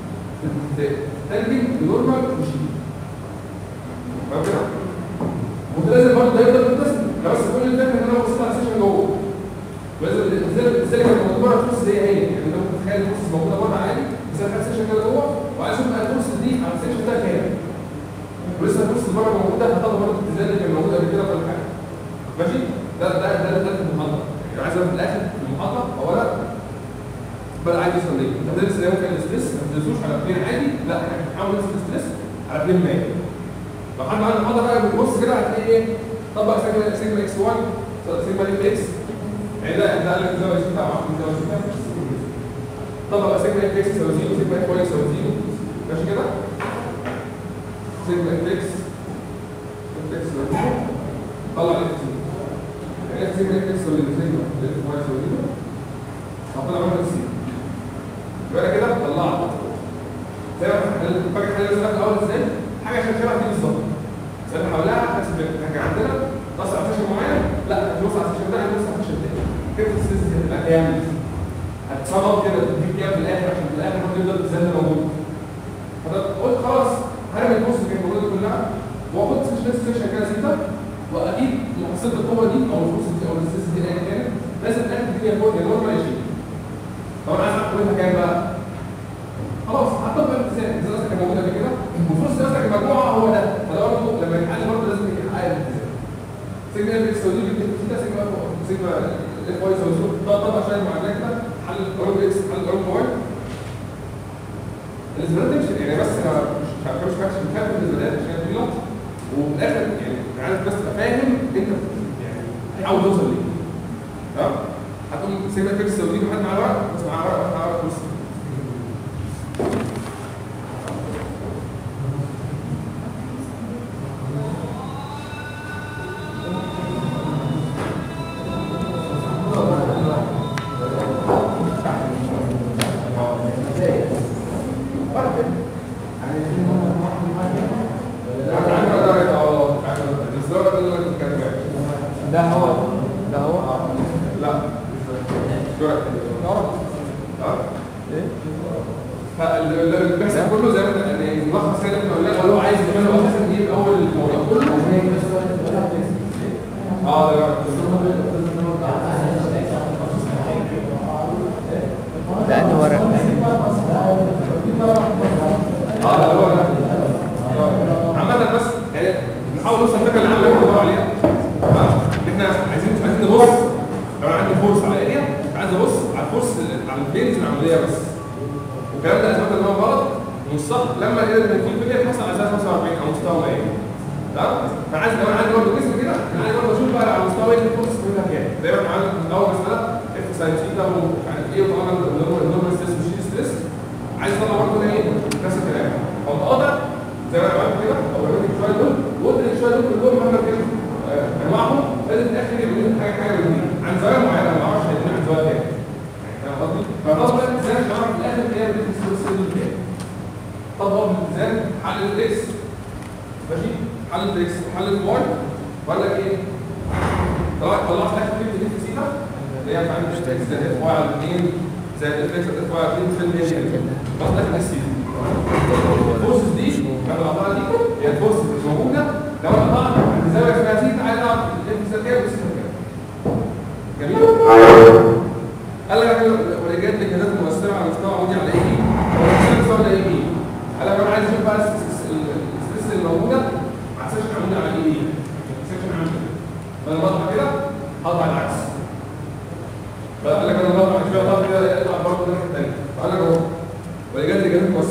ترجم لنورمال مشي فاهم كده؟ وانت لازم برضه ده يفضل متصل ده بس كل الفكره ان انا بصيت على السيشن جوه لازم ازاي ازاي كان موجود بره الفلوس زي هي يعني انت ممكن تتخيل الفلوس موجوده بره عادي بس انا خدت سيشن كده جوه وعايز اشوف بقى الفلوس دي على السيشن ده كام ولسه الفلوس اللي بره موجوده هتاخد برضه ازاي اللي كان موجود قبل كده ولا حاجه ماشي ده ده ده ده في المحاضره يعني عايز في الاخر في المحاضره اولا بقى عادي يوصل ليه انت بتدرس اللي ممكن الستريس ما تدرسوش على بلين عادي لا احنا بنحاول ندرس الستريس على بلين مائي لو حد عنده محاضره بقى بتبص كده هتلاقي ايه طبق سيجما سيجما اكس 1 سيجما ليفت اكس يعني ده ده قال لك الزاويه سيتا مع الزاويه سيتا طبق سيجما اف اكس يساوي 0 سيجما اف واي يساوي 0 ماشي كده سيجما اف اكس اف اكس يساوي 0 طلع اف 0 يعني اف سيجما اف اكس يساوي 0 سيجما اف واي يساوي 0 هطلع منها السي يبقى كده طلعت زي ما فاكر حاجه لازم الاول ازاي حاجه عشان شبه دي بالظبط زي ما حولها نفس الفكره احنا كان عندنا نص على سيشن معين لا هتبص على السيشن ده هتبص على السيشن ده كيف السيستم دي هتبقى كام هتصمم كده تديك كام في الاخر عشان في الاخر برضه يفضل ازاي موجود فقلت خلاص هرمي البوست اللي كانت موجوده كلها واخد سيشن سيشن كده سيتا واكيد محصله القوه دي او الفلوس دي او السيستم دي ايا كانت لازم الاخر تديها فوق يا نورمال يا شيء طبعا عايز اعرف قيمتها كام بقى خلاص هطبق الالتزام اذا اصلا كان موجود قبل كده وفلوس اصلا المجموعه هو ده فده برضه لما يتعلم برضه لازم يحقق الالتزام سيجما اف اكس ودي بتبقى كده سيجما سيجما اف واي يساوي صفر ده طبعا عشان المعادله كده حل الاورم اكس حل الاورم واي الاسبرات تمشي يعني بس انا مش عارف مش فاكر مش فاكر الاسبرات عشان هي طويله وفي الاخر يعني عايز بس تبقى فاهم انت يعني حاول توصل ليه تمام هتقوم سيجما اف اكس ودي حد معاه ورق بس معاه ورق واحد معاه ورق بص ده هو ده هو لا يعرف ايه فاللي بيحصل كله زي ما انت يعني ملخص كده احنا قلنا هو عايز يعمله اساسا يجيب اول الموضوع كله اه ده يعرف. ده انهي ورق اه ده هو ده عامة بس يعني نحاول نوصل الفكره اللي عامله بندور عليها تمام احنا عايزين عايزين نبص لو انا عندي فورس على اريا عايز ابص على الفورس على البينز العمليه بس والكلام ده اثبت ان هو غلط ومش صح لما الاريا اللي في البيت تحصل على اساس 45 او مستوى 100 تمام فعايز لو انا عندي برضه جسم كده انا عايز برضه اشوف بقى على مستوى ايه الفورس بتاعتها كام زي ما احنا عملنا في اول مساله اف ساين ده ومش عارف ايه وطبعا النورمال ستريس وشيل ستريس عايز اطلع برضه ايه نفس الكلام او اقدر زي ما انا عملت كده او عملت شويه دول وقلت لك شويه دول كلهم مهما كانوا آه، انواعهم لازم في الاخر يبقى لهم حاجه حاجه من دي عن زوايا معينه ما اعرفش هيكون عن زوايا كام يعني فاهم قصدي؟ فطبعا الالتزام نعرف في الاخر هي بتدرس السيل كام طبعا الالتزام حل الاكس ماشي حل الاكس حل الواي وقال لك ايه؟ طلعت طلعت في الاخر كلمه اف سيتا اللي هي فعلا مش اكس زائد اف واي على 2 زائد اف اكس اف واي على 2 في المية بس ده الاكس سيتا الفورسز دي كانوا العضله دي هي الفورسز اللي موجوده لو انا قطعت عند زاويه اسمها سيتا عايز اعرف الاف سيتا كام والسيتا كام جميل قال لك والايجاد لكذات مؤثره على مستوى عمودي على ايه بي مستوى على ايه بي قال لك انا عايز اشوف بقى الستريس اللي موجوده مع سيكشن عمودي على ايه بي سيكشن عمودي فانا بطلع كده هطلع العكس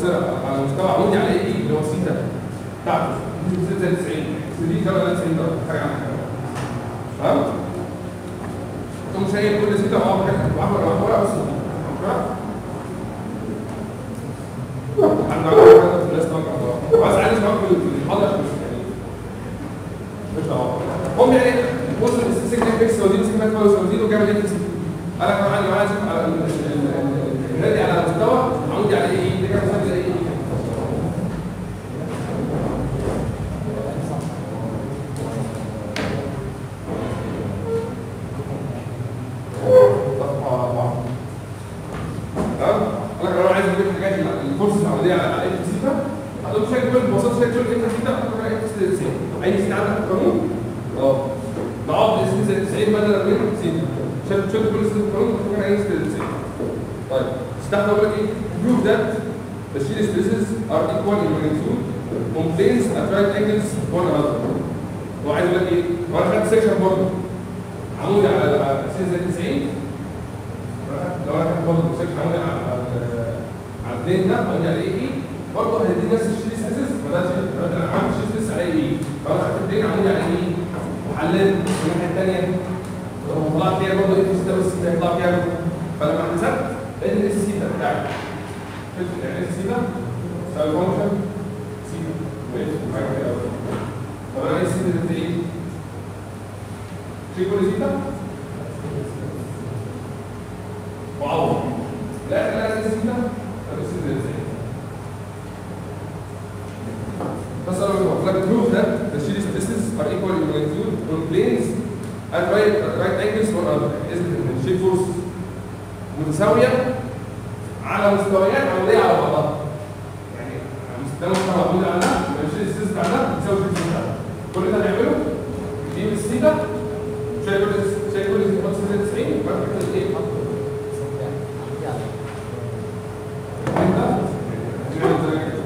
مؤثره على مستوى عمودي على ايه اللي هو السيتا بتاعته دي زي 90 دي زاويه 90 درجه حاجه عن حاجه تمام تقوم شايل كل سيتا مع بعض وعمل ورقه بس عندنا حاجه في الناس طبعا بس عايز نعرف في المحاضره عشان مش يعني مش دعوه هم يعني وصل السيجنال فيكس ودي سيجنال فاوس ودي وجاب لي قال لك انا عايز على ال- ال- ال- النادي على مستوى عمودي على ايه دي كام مثلا زي ايه صفحه اربعه تمام قال لك انا عايز اجيب الحاجات اللي- الفورس العموديه على على اف سيتا هتقوم شايل كل البساط شايل كل اف سيتا هتقوم على اف سيتا اي سيتا عندك في القانون اه نقعد اس سيتا 90 بدل من سيتا شايل شايل كل سيتا في القانون هتقوم على اي سيتا 90 طيب استخدم بقى ايه prove that the shear stresses are equal in magnitude on planes at right angles to one another هو عايز يقول لك ايه؟ هو انا خدت سيكشن برضه عمودي على على سين زي 90 لو انا خدت برضه سيكشن عمودي على على- على الاثنين ده عمودي على ايه ايه برضه هيدي نفس الشير ستريسز فده انا عملت شير ستريس على ايه فانا خدت الاثنين عمودي على ايه وحللت من الناحيه الثانيه لما طلعت فيها برضه ايه في بس هيطلع فيها فلما حسبت ان الاس سيتا بتاعي شفت يعني اس سيتا تساوي فانكشن سيتا ماشي حاجه كده أوي. طب انا اس سيتا دي ايه؟ في كل سيتا وعوض لا لا اس سيتا طب اس سيتا ازاي؟ بس انا بقول لك prove that the shear stresses are equal in magnitude on planes at right at right angles to one another اثبت ان الشير فورس متساويه على مستويات عموديه على بعضها يعني ده مستوى عمودي على ده يبقى الشير ستريس بتاع ده بيساوي الشير ستريس بتاع ده كل اللي هنعمله نجيب السيتا شايف كل شايف كل سيتا 90 وبعد كده ايه انت هتعمل زي كده.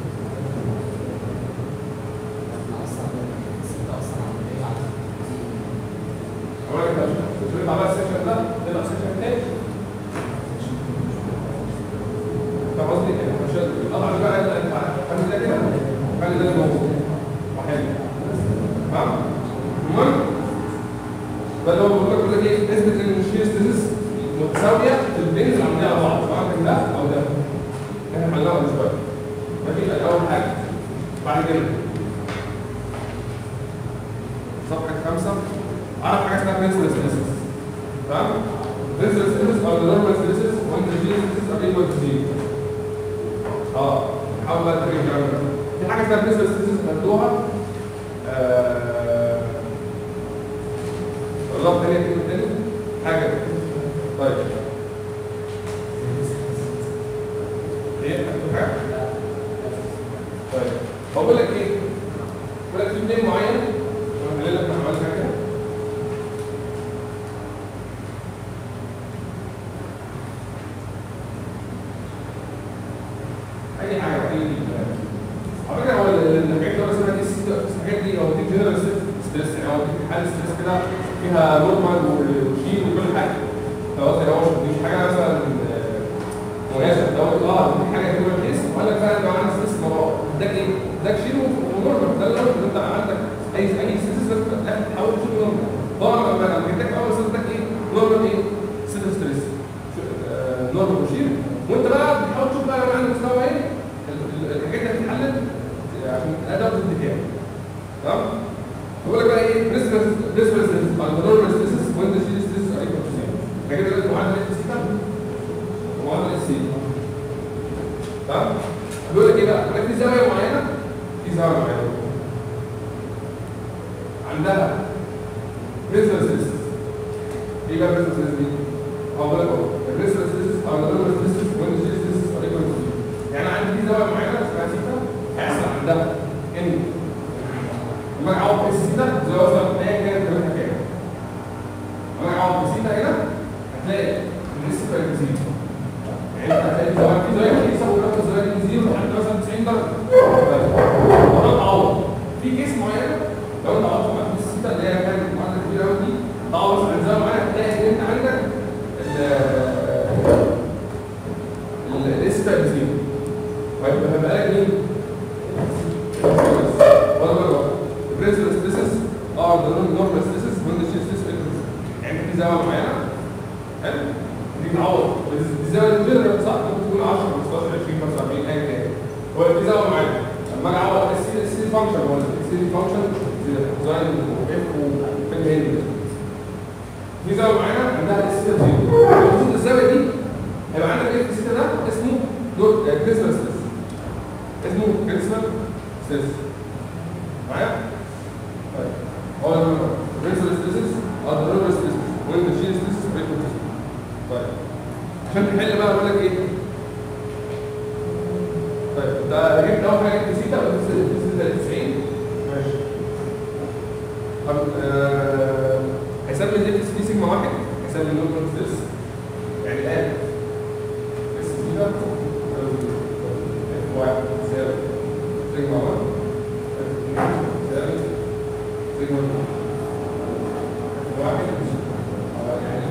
أولا كده بتقول على السكشن ده تبقى سكشن تاني فاهم قصدي؟ يعني مش طبعا بقى انت انت خلي ده كده خلي ده موجود وحلو تمام؟ المهم ده اللي هو بقول لك بيقول لك ايه اثبت ان الشير ستريسز متساويه في البينز العموديه على بعض سواء كان ده او ده احنا حلناها من شويه ماشي ادي اول حاجه بعد كده صفحه خمسه اعرف حاجه اسمها برنسبل ستريسز تمام؟ برنسبل ستريسز او نورمال ستريسز وانت الجين ستريسز ار ايكوال تو زيرو اه حاول بقى ترجع الكلام ده في حاجه اسمها برنسبل ستريسز خدوها آه والله تاني كده تاني حاجه طيب ايه خدتوا حاجه؟ طيب هو بقول لك ايه؟ بقول لك في اثنين معين انا هقول لك انا عملت حاجه اي حاجه اي على فكره هو الحاجات اللي هو اسمها دي الحاجات دي هو دي جنرال ستريس يعني هو دي حاله ستريس كده فيها نورمال وشيل وكل حاجه خلاص يعني هو مش حاجه مثلا مناسب ده هو اه دي حاجه كده كيس وقال لك فعلا لو عندك ستريس موضوع اداك ايه؟ اداك شيل ونورمال ده اللي هو انت عندك اي اي ستريس بس تحاول تشوف نورمال طبعا لما لما اداك اول ستريس اداك ايه؟ نورمال ايه؟ ستريس ستريس نورمال وشيل وانت بقى بتحاول تشوف بقى لو عندك مستوى ايه؟ الحاجات دي هتتحلل عشان الاداء ضد كام تمام بقول لك بقى ايه بريسبس بريسبس او نورمال ستريسز وين ذا شيل ستريسز ار ايكوال تو زيرو احنا كده دلوقتي معادله اس سيتا ومعادله اس سيتا تمام بيقول لك ايه بقى بيقول لك في زاويه معينه في زاويه معينه عندها بريسبس ستريسز ايه بقى بريسبس ستريسز دي؟ او بقول لك اهو البريسبس ستريسز او نورمال ستريسز وين ذا شيل ستريسز ار ايكوال تو زيرو يعني عندي في زاويه معينه اسمها سيتا هيحصل عندها ان لما اجي اقعد في السيتا زي مثلا ايا كانت قيمتها كام لما اجي اقعد في السيتا هنا هتلاقي ان السيتا بقت زيرو يعني انت هتلاقي زاويه في زاويه كيسه وكل زاويه دي زيرو لحد مثلا 90 درجه طيب تعوض في كيس معينه لو انت عوضت مع السيتا اللي هي كانت معادله كبيره قوي دي تعوض عن زاويه معينه هتلاقي ان انت عندك ال السيتا بزيرو طيب زاويه معينه حلو دي تعوض دي زاويه كبيره صح ممكن تكون 10 15 20 45 ايا كان هو دي زاويه معينه لما اجي اعوض السي السي فانكشن ولا السي فانكشن زي اف وفين هنا في زاويه معينه عندها اس زيرو المفروض الزاويه دي هيبقى عندك اف سي ده اسمه دوت كريسمال ستريس اسمه كريسمال ستريس معايا؟ طيب هو ده كريسمال ستريس اه ده كريسمال ستريس وين ماشين ستريس فريكونسي طيب عشان تحل بقى اقول لك ايه؟ طيب ده جبت اول حاجه جبت سيتا ولا سيتا 90 ماشي طب آه، هيسمي الاف سي سيجما واحد هيسمي النورمال ستريس يعني الان اس سيتا اف واحد يساوي سيجما واحد اف اثنين يساوي سيجما اتنين اف واحد آه، يعني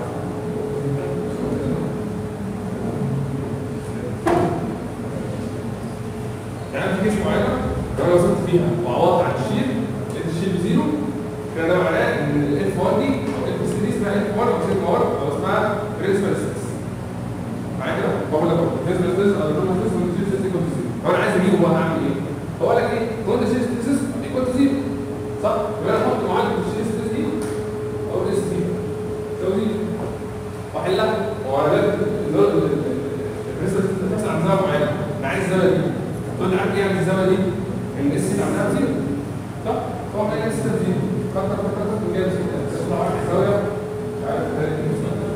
يعني في كيس معينه لو انا وصلت فيها وعوضت عن الشيل لقيت الشيل بزيرو كده ده معناه ان الاف 1 دي او الاف سي دي اسمها اف 1 او سيجما 1 او اسمها برنسبل ستريس معايا كده بقول لك برنسبل ستريس او نورمال ستريس والشيل ستريس ايكوال تو زيرو لو انا عايز اجيبه بقى هعمل ايه؟ هو قال لك ايه؟ نورمال ستريس ستريس ايكوال تو زيرو صح؟ يبقى انا احط معادله الشيل ستريس دي او الاس دي تساوي زيرو واحلها وعلى البرنسبل ستريس بتحصل عند زاويه معينه انا عايز الزاويه دي تقول لي عارف ايه يعني الزاويه دي؟ ان اس دي عندها زيرو صح؟ هو كان اس زيرو كتر كتر كتر من كده تطلع واحد زاويه مش عارف ده ايه مثلا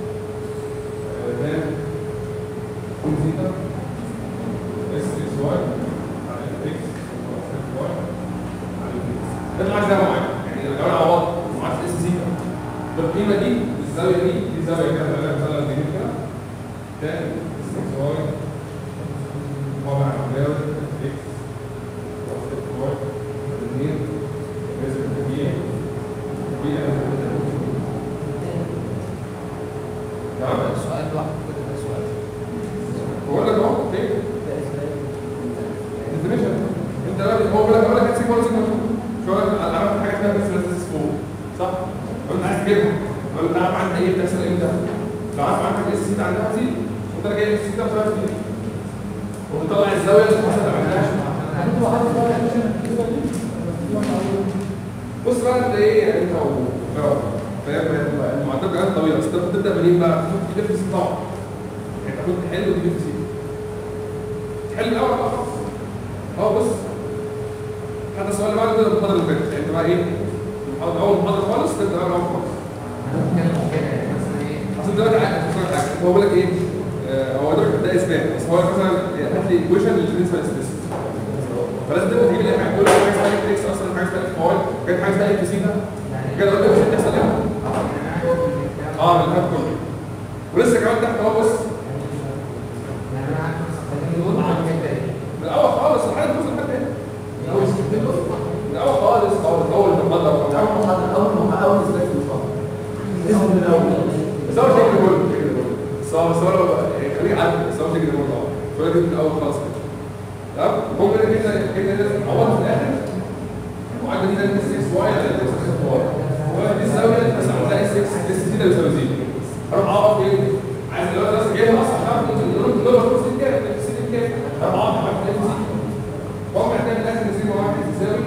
ده كون زيتا اس اس واي على اكس اس واي على اكس ده معاك زاويه معينه يعني لو انا عوضت معاك اس زيتا بالقيمه دي الزاويه دي دي زاويه كده مثلا جديد كده ده اس اس واي طبعا عملاوي اكس وصف واي اثنين نسبة طبيعي طبيعي نعم سؤال واحد كده ده سؤال بقول لك اهو ايه ديفينيشن انت دلوقتي هو بيقول لك اقول لك هتسيب ولا سيجما شو انا عملت حاجه اسمها بس لازم فوق صح؟ وانت عايز تجيبها ولا انت عارف عنها ايه بتحصل امتى؟ لو عارف عنها اس سي عندها زيرو وانت جاي اس سي بتاعتها زيرو وبتطلع الزاويه اللي حصل ما عندهاش انت واحد بقى عشان الكلمه دي يبقى معروف. بص بقى انت ايه يعني انت و فاهم المعدات كانت طويله بس انت بتبدا منين بقى؟ تحط دي في طبعا يعني تاخد تحل ودي في سي تحل الاول بقى خلاص اه بص هذا السؤال اللي بعده ده المحاضره اللي فاتت يعني انت بقى ايه؟ المحاضره اول محاضره خالص تبدا بقى اول خالص انا بتكلم كده يعني مثلا ايه اصل دلوقتي عارف أصل حاجه هو بيقول لك ايه؟ آه، هو ده ده اثبات بس هو مثلا هات لي ايكويشن للبرنسبل ستريس فلازم تبدا تجيب لي حاجه كل حاجه اسمها اف اكس اصلا حاجه اسمها اف واي كانت حاجه اسمها اف سيتا كده قلت لك تحصل ايه؟ اه من الهاب كله ولسه كمان تحت اهو بص يعني انا عارف مثلا دول مع الحته دي من الاول خالص لحد بص لحد هنا من الاول خالص خالص اول ما المادة اول محاضره اول محاضره اول اثبات في المحاضره اسم من الاول بس هو شكل بقول شكل بقول بس هو بس هو يعني خليك عارف بس هو شكل بقول طبعا شويه كده من الاول خالص كده تمام ممكن كده كده لازم عوض في الاخر وعندنا دي اس 6 واي على اس 6 واي ودي الزاويه بس عندها اس 6 اس 6 بيساوي زيرو اروح اقف ايه عايز دلوقتي اصلا جايبها اصلا تعرف ممكن نقول نقول نص كام اس 6 كام اروح اقف على اس 6 واقوم اعتمد الاخر زيرو واحد يساوي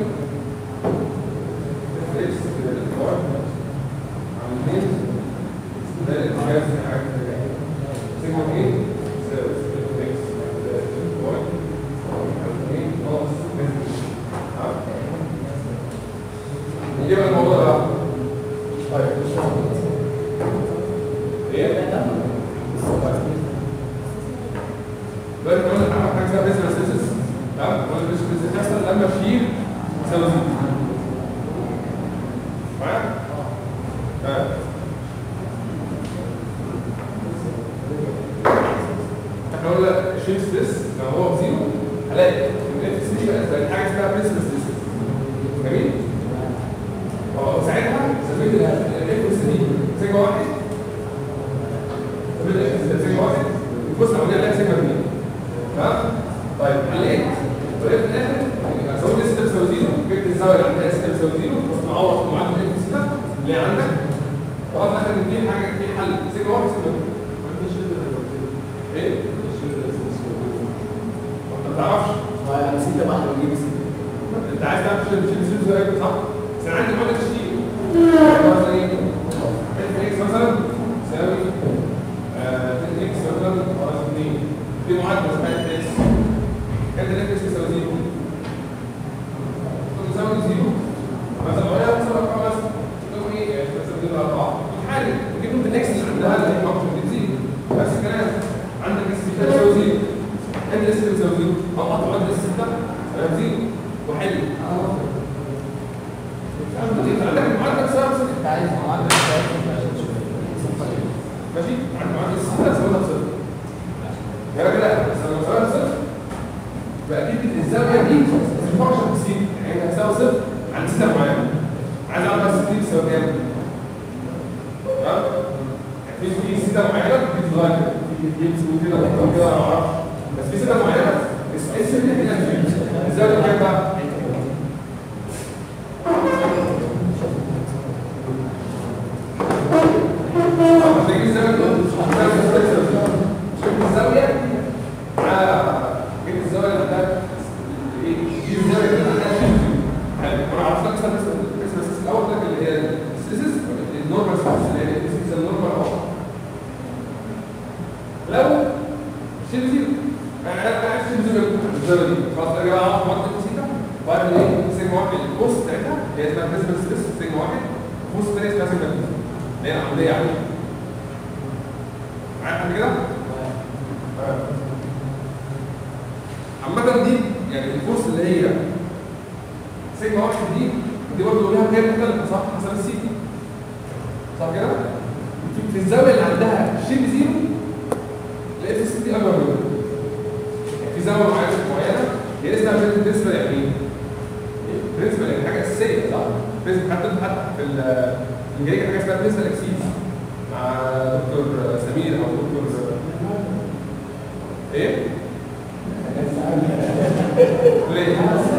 اس 6 واي على 2 ده الاتجاه في حاجه سيجما ايه يساوي اكس واي على 2 ناقص نجيب الموضوع ده بقى. طيب ايه؟ دلوقتي كمان هنعمل حاجه اسمها بيزنس اسيس تمام؟ قلنا بيزنس بتحصل لما الشير يساوي زيرو معايا؟ تمام احنا قلنا الشير ستريس لو هو بزيرو هلاقي ان اف سي بقت حاجه اسمها بيزنس اسيس جميل؟ اه ساعتها سميت الاف سي دي سيجما واحد سميت الاف سيجما واحد بص عمليه عليها سيجما اثنين تمام؟ طيب حليت ولقيت في الاخر سويت ستيب ساوي زيرو جبت الزاويه اللي عندها ستيب ساوي زيرو بس معوض معادله الاف سي ده اللي عندك طبعا اخر مثلا ان في حاجه في حل سيجما واحد سيجما ايه؟ ما تعرفش ما نسيت بقى انا بجيب سيدي انت عايز تعرف تشيل تشيل تشيل ازاي صح؟ بس انا عندي معادله تشيل مثلا ايه؟ اف اكس مثلا يساوي 2 اكس مثلا ناقص 2 في معادله اسمها اف اكس كانت الاف اكس يساوي 0 تساوي 0 مثلا لو هي مثلا ارقام مثلا تساوي ايه؟ تساوي 0 4 حاجه تجيب له الاكس اللي عندها اللي هي فانكشن بتزيد نفس الكلام عندك اس بتساوي 0 انت اس بتساوي 0 اقطع معادله اس 6 0 وحل عندك المعادله تساوي صفر انت عايز معادلة بتاعتك عشان تشوف ماشي عندك معادله الستة تساوي صفر يا راجل لا بس لما تساوي صفر يبقى اكيد الزاويه دي فانكشن بسيط يعني هي هتساوي صفر عند ستة معينه عايز اعرف بس دي تساوي كام تمام في في ستة معينه دي تتغير كده في دي تساوي كده او كده انا ما اعرفش بس في ستة معينه اس اس دي كده الزاويه كام بقى؟ هتلاقي الزاويه شوف الزاويه مع جيب الزاويه اللي عندها ايه دي الزاويه اللي عندها حلو انا عرفت لك اسمها اسمها السيس الاول ده اللي هي السيسس النورمال سيسس اللي هي السيسس النورمال اهو لو شيل زيرو انا انا عايز شيل زيرو الزاويه دي خلاص ارجع بقى اعرف منطقه بسيطه وبعد ايه سيجما واحد البوست بتاعتها هي اسمها بريزم سيس سيجما واحد البوست الثانيه اسمها سيجما اتنين اللي هي العمليه يعني معايا حد كده؟ عامة دي يعني الفورس اللي هي سيجما واحد دي دي برضه ليها قيم مختلفة صح؟ حسب السيجما صح كده؟ في- في الزاوية اللي عندها شيب زيرو الاف اس دي اكبر منها يعني في زاوية معينة معينة هي اسمها برنسبل يعني ايه؟ برنسبل يعني حاجة أساسية صح؟ برنسبل حتى حتى في ال- في الجريكة حاجة اسمها برنسبل اكسيس مع دكتور سمير او دكتور ايه؟ ليه؟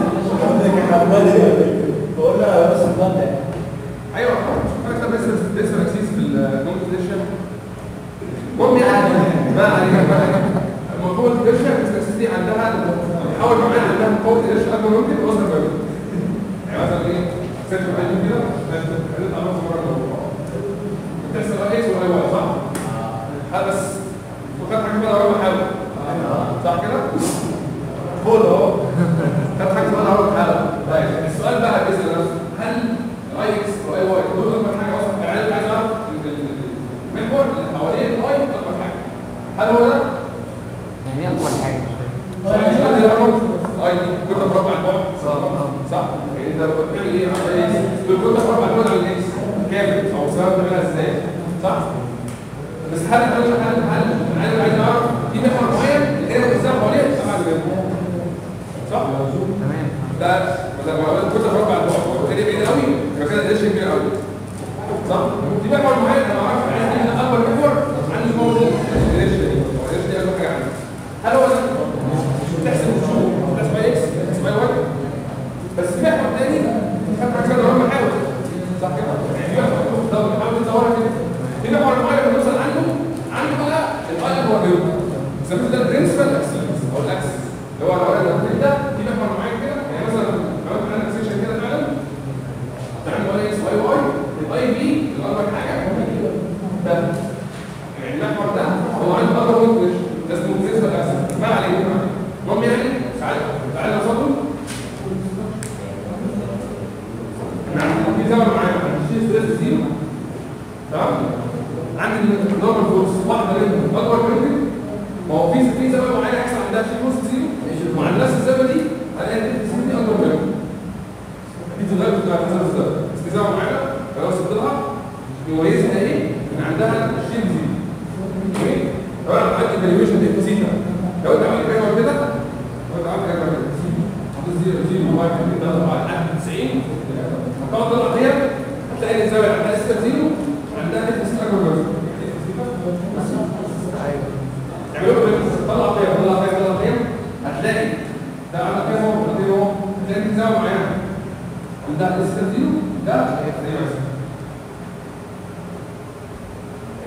بقول لها بس الضغط ايوه حاجه اسمها بس بس اكسيس في الكومبوزيشن المهم يعني ما علينا ما علينا الموضوع الديرشن بس الاكسيس دي عندها بتحاول كمان عندها قوه الديرشن اكبر ممكن واصغر ممكن يعني مثلا ايه؟ سيرش بعدين كده هنطلع نص مره الموضوع بتحسب اكس ولا واي صح؟ هذا بس وخدت حاجه اسمها رقم حاول صح كده؟ خد اهو خدت حاجه اسمها رقم حاول طيب السؤال بقى بيسال نفسه هل الاي اكس والاي واي دول اكبر حاجه اصلا يعني انا عايز اعرف ال- ال- المحور اللي حوالين الاي اكبر حاجه هل هو ده؟ يعني ايه اكبر حاجة دي رقم اي دي كل مربع البعد صح اه صح؟ يعني انت بتعمل ايه على الاكس؟ كل مربع البعد على الاكس كامل او سبب تعملها ازاي؟ صح؟ بس هل هل هل هل انا عايز اعرف في محور معين اللي هي بتزرع حواليه تبع الجنب صح؟ تمام ده مثلا لو قلت كنت مربع البعد وكده بعيد قوي يبقى كده الدش كبير قوي صح؟ في محور معين انا ما اعرفش عايز اجيب اكبر محور عندي الموضوع الدش دي الدش دي اكبر حاجه عندي هل هو ده؟ تحسب وتشوف تحسب اي اكس تحسب اي واي بس في محور تاني خدت حاجه اسمها رقم حاول صح كده؟ يعني في محور ده بنحاول نصورها كده في محور معين بنوصل عنده عنده بقى الاي اكبر منه بنسميه ده البرنسبل اكسس او الاكسس اللي هو لو انا ده في محور معين كده يعني مثلا لو انت عندك سيكشن كده فعلا تعمل اي اكس واي واي الاي بي الاكبر حاجه ده يعني المحور ده هو عنده اكبر منه ده اسمه برنسبل اكسس ما عليه المهم يعني تعالى تعالى نوصله نعم في زمن معين عندي ستريس زيرو تمام عندي النورمال فورس واحده منهم اكبر منهم ما هو في في زمن معين هيحصل عندها في فورس زيرو مع نفس الزمن دي هلاقي الفورس دي اكبر منهم دي تتغير بتاع حسب الزمن بس في زمن معينه لو وصلت لها يميزها ايه؟ ان عندها شيب زيرو جميل طبعا عندي فاليويشن دي بسيطه لو انت عملت كده كده لو انت عملت كده كده حطيت زيرو زيرو واحد اثنين ثلاثه اربعه لحد 90 هتقعد تطلع فيها هتلاقي ان الزاويه عندها 6 زيرو عندها نفس اكبر منه اعملوا كده طلع فيها طلع فيها طلع فيها هتلاقي ده عندك كام هو ده هو هتلاقي في زاويه معينه عندها 6 زيرو ده زي ما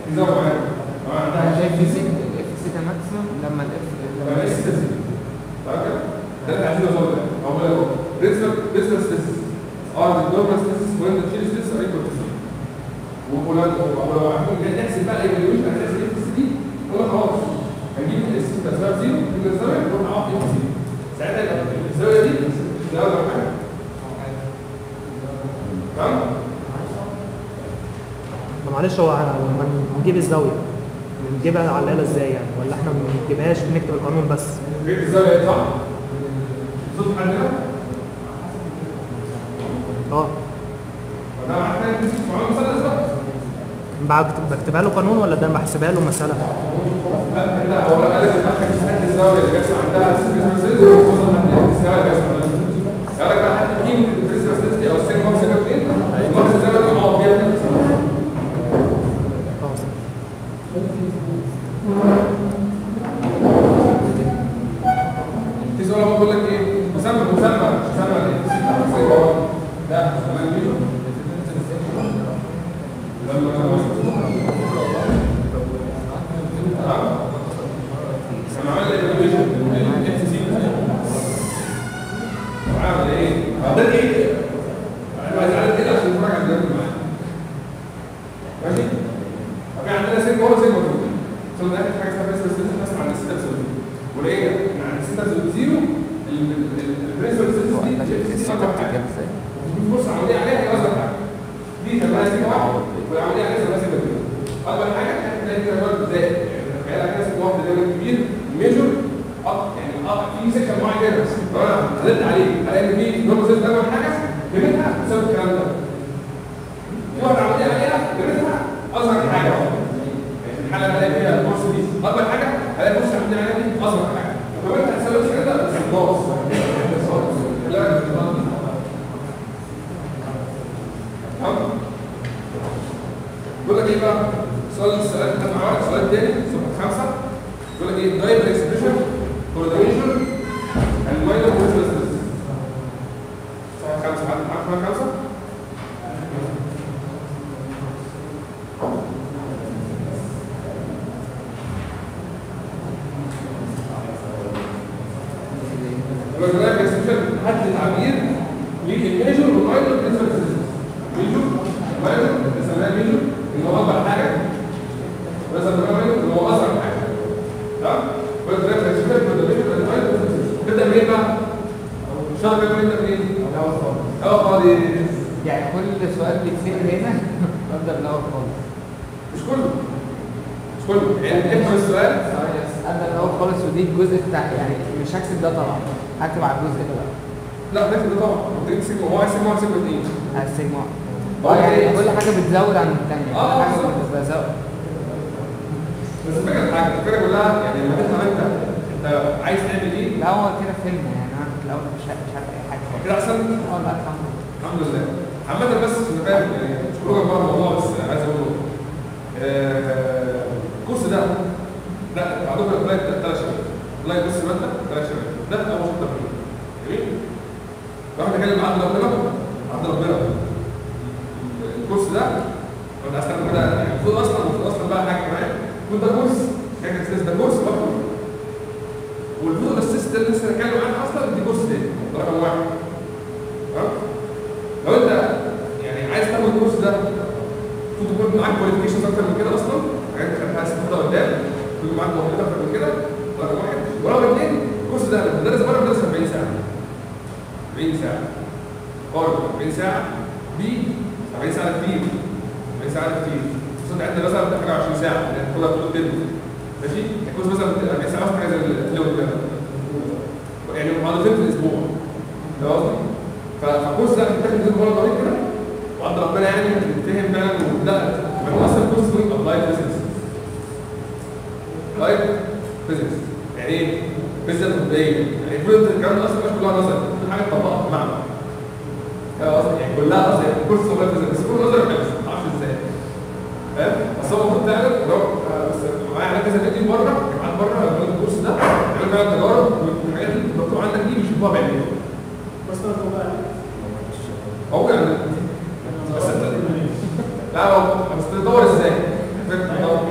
في زاويه معينه لو انا انا عندها شايف في سيتا الاف سيتا ماكسيمم لما الاف لما لما الاس تنزل طيب كده ده اللي عايزين نوصل له هو بيقول لك برنسبل برنسبل ستيسس اه الدورمال ستيسس وين تشيل ستيسس ار ايكوال تو ولو ولو عارفين جاي نحسب بقى ايفالويشن على اساس الاف دي قلنا خلاص هنجيب الاس تساوي زيرو نجيب الزاويه نروح نعوض اف زيرو ساعتها يبقى الزاويه دي ده اول حاجه تمام طب معلش هو لما نجيب الزاويه بنجيبها على الاله ازاي يعني ولا احنا ما بنجيبهاش بنكتب القانون بس جبت الزاويه دي صح؟ صوت عندنا اه وده معناه ان في معامل مثلث بقى بعد- بكتبها له قانون ولا ده أنا بحسبها له مساله لا انت هو قال لك الاخر مساحه الزاويه اللي بيحصل عندها سيجما سيلز وخصوصا عند الزاويه اللي بيحصل عندها قال لك بقى حتى قيمه البريزما سيلز او السين ماركس اللي فين ماركس الزاويه اللي اه فيها كده. اه في سؤال هو بيقول لك ايه مسمى مسمى مسمى ايه ده مسمى مين لما انا عملت ايفالويشن الاف سي وعمل ايه؟ ده ايه؟ انا عايز اعرف كده عشان نتفرج على الفيديو معايا ماشي؟ طب عندنا سيجما 1 سيجما 2 ثم ده حاجه اسمها بس بس بس عن الستة زيرو وليه؟ عند الستة زيرو البرنسبل سيستم دي اكبر حاجه بص عمليه عليها هي اصغر حاجه دي خليها سيجما واحد والعمليه عليها خليها سيجما 2 اكبر حاجه هتلاقي كده برضه زائد يعني تخيل كده سيجما واحد ده كبير ميجور اب يعني اب في سكه معينه كده لو انا زدت عليه الاقي ان في نورمال سيستم اول حاجه قيمتها تساوي الكلام ده في واحده عمليه عليها قيمتها اصغر حاجه يعني في الحاله اللي الاقي فيها الكورس دي اكبر حاجه هلاقي الكورس عمليه عليها دي اصغر حاجه فقيمتها تساوي الكلام ده بس ناقص لا تمام بيقول لك ايه بقى؟ سؤال السؤال ده معاك سؤال تاني صفحه خمسه بيقول لك ايه؟ دايبر اكسبريشن فور ذا ميجر اند ماينر بروسيسز صفحه خمسه حد معاك صفحه خمسه؟ يبقى دايبر اكسبريشن حد تعبير للميجر والماينر بروسيسز ميجر ماينر بنسميها ميجر ان هو اكبر حاجه مثلا ماينر ان هو اصغر حاجه تمام؟ ولا دايبر اكسبريشن فور ذا ميجر اند ماينر بروسيسز تبدا منين بقى؟ الشهر ده بيبدا منين؟ اول فاضي يعني كل سؤال بيتسال هنا ببدا من الاول خالص مش كله مش كله يعني افهم السؤال ثواني بس ابدا من الاول خالص ودي الجزء بتاع يعني مش هكتب ده طبعا هكتب على الجزء ده بقى لا ده كده طبعا ممكن سيجما هو عايز سيجما واحد سيجما اثنين على السيجما هو اه يعني إيه؟ كل حاجه بتزود عن الثانيه آه، كل حاجه بالظبط. بتزود بس الفكره حاجه الفكره كلها يعني لما تفهم انت انت عايز تعمل ايه لا هو كده فهمنا يعني انا في الاول مش عارف- مش عارف اي حاجه خالص كده احسن اه لا الحمد لله الحمد لله عامة بس انا فاهم يعني مش خروجا بره الموضوع بس عايز اقول آه، الكورس ده ده عندكم لايك ثلاث شباب لايك بص الماده ثلاث شباب ده اول شابتر فيه جميل واحد نتكلم عن ربنا عن ربنا الكورس ده كنت عايز تعمل كده يعني المفروض اصلا المفروض اصلا بقى حاجه كمان المفروض ده كورس حاجه اساس ده كورس برضه والفوتو اسيست اللي لسه هنتكلم عنها اصلا دي كورس تاني ده رقم واحد تمام لو انت يعني عايز تاخد الكورس ده المفروض يكون معاك كواليفيكيشنز اكتر من كده اصلا حاجات خدتها سنه قدام يكون معاك مؤهلات اكتر من كده رقم واحد ورقم اثنين الكورس ده بدرس بره بدرس 40 ساعه 40 ساعه برضه 40 ساعه بي 40 ساعه كتير 40 ساعه كتير خصوصا عندنا مثلا بتاع حاجه 20 ساعه يعني كلها طول الترم ماشي الكورس مثلا 40 ساعه مثلا حاجه زي اليوم كده يعني محاضرتين في الاسبوع ده قصدي فالكورس ده بيتاخد من بره طويل كده وعند ربنا يعني تتفهم فعلا وده كمان اصلا الكورس اسمه ابلايد فيزيكس ابلايد فيزيكس يعني ايه؟ فيزياء تطبيقيه يعني المفروض انت الكلام ده اصلا مش كلها نظري كل حاجه تطبقها في المعمل فاهم قصدي؟ يعني كلها اصلا يعني الكورس ابلايد فيزيكس بس كله نظري حفظ ما اعرفش ازاي فاهم؟ بس هو المفروض فعلا لو آه، بس معايا على كذا فيديو بره جامعات بره بيعملوا الكورس ده بيعملوا فعلا تجارب والحاجات اللي المكتوب عندك دي بيشوفوها بعينيهم بس انا بقى هو يعني بس انت لا هو بس تدور ازاي؟ فكرة تدور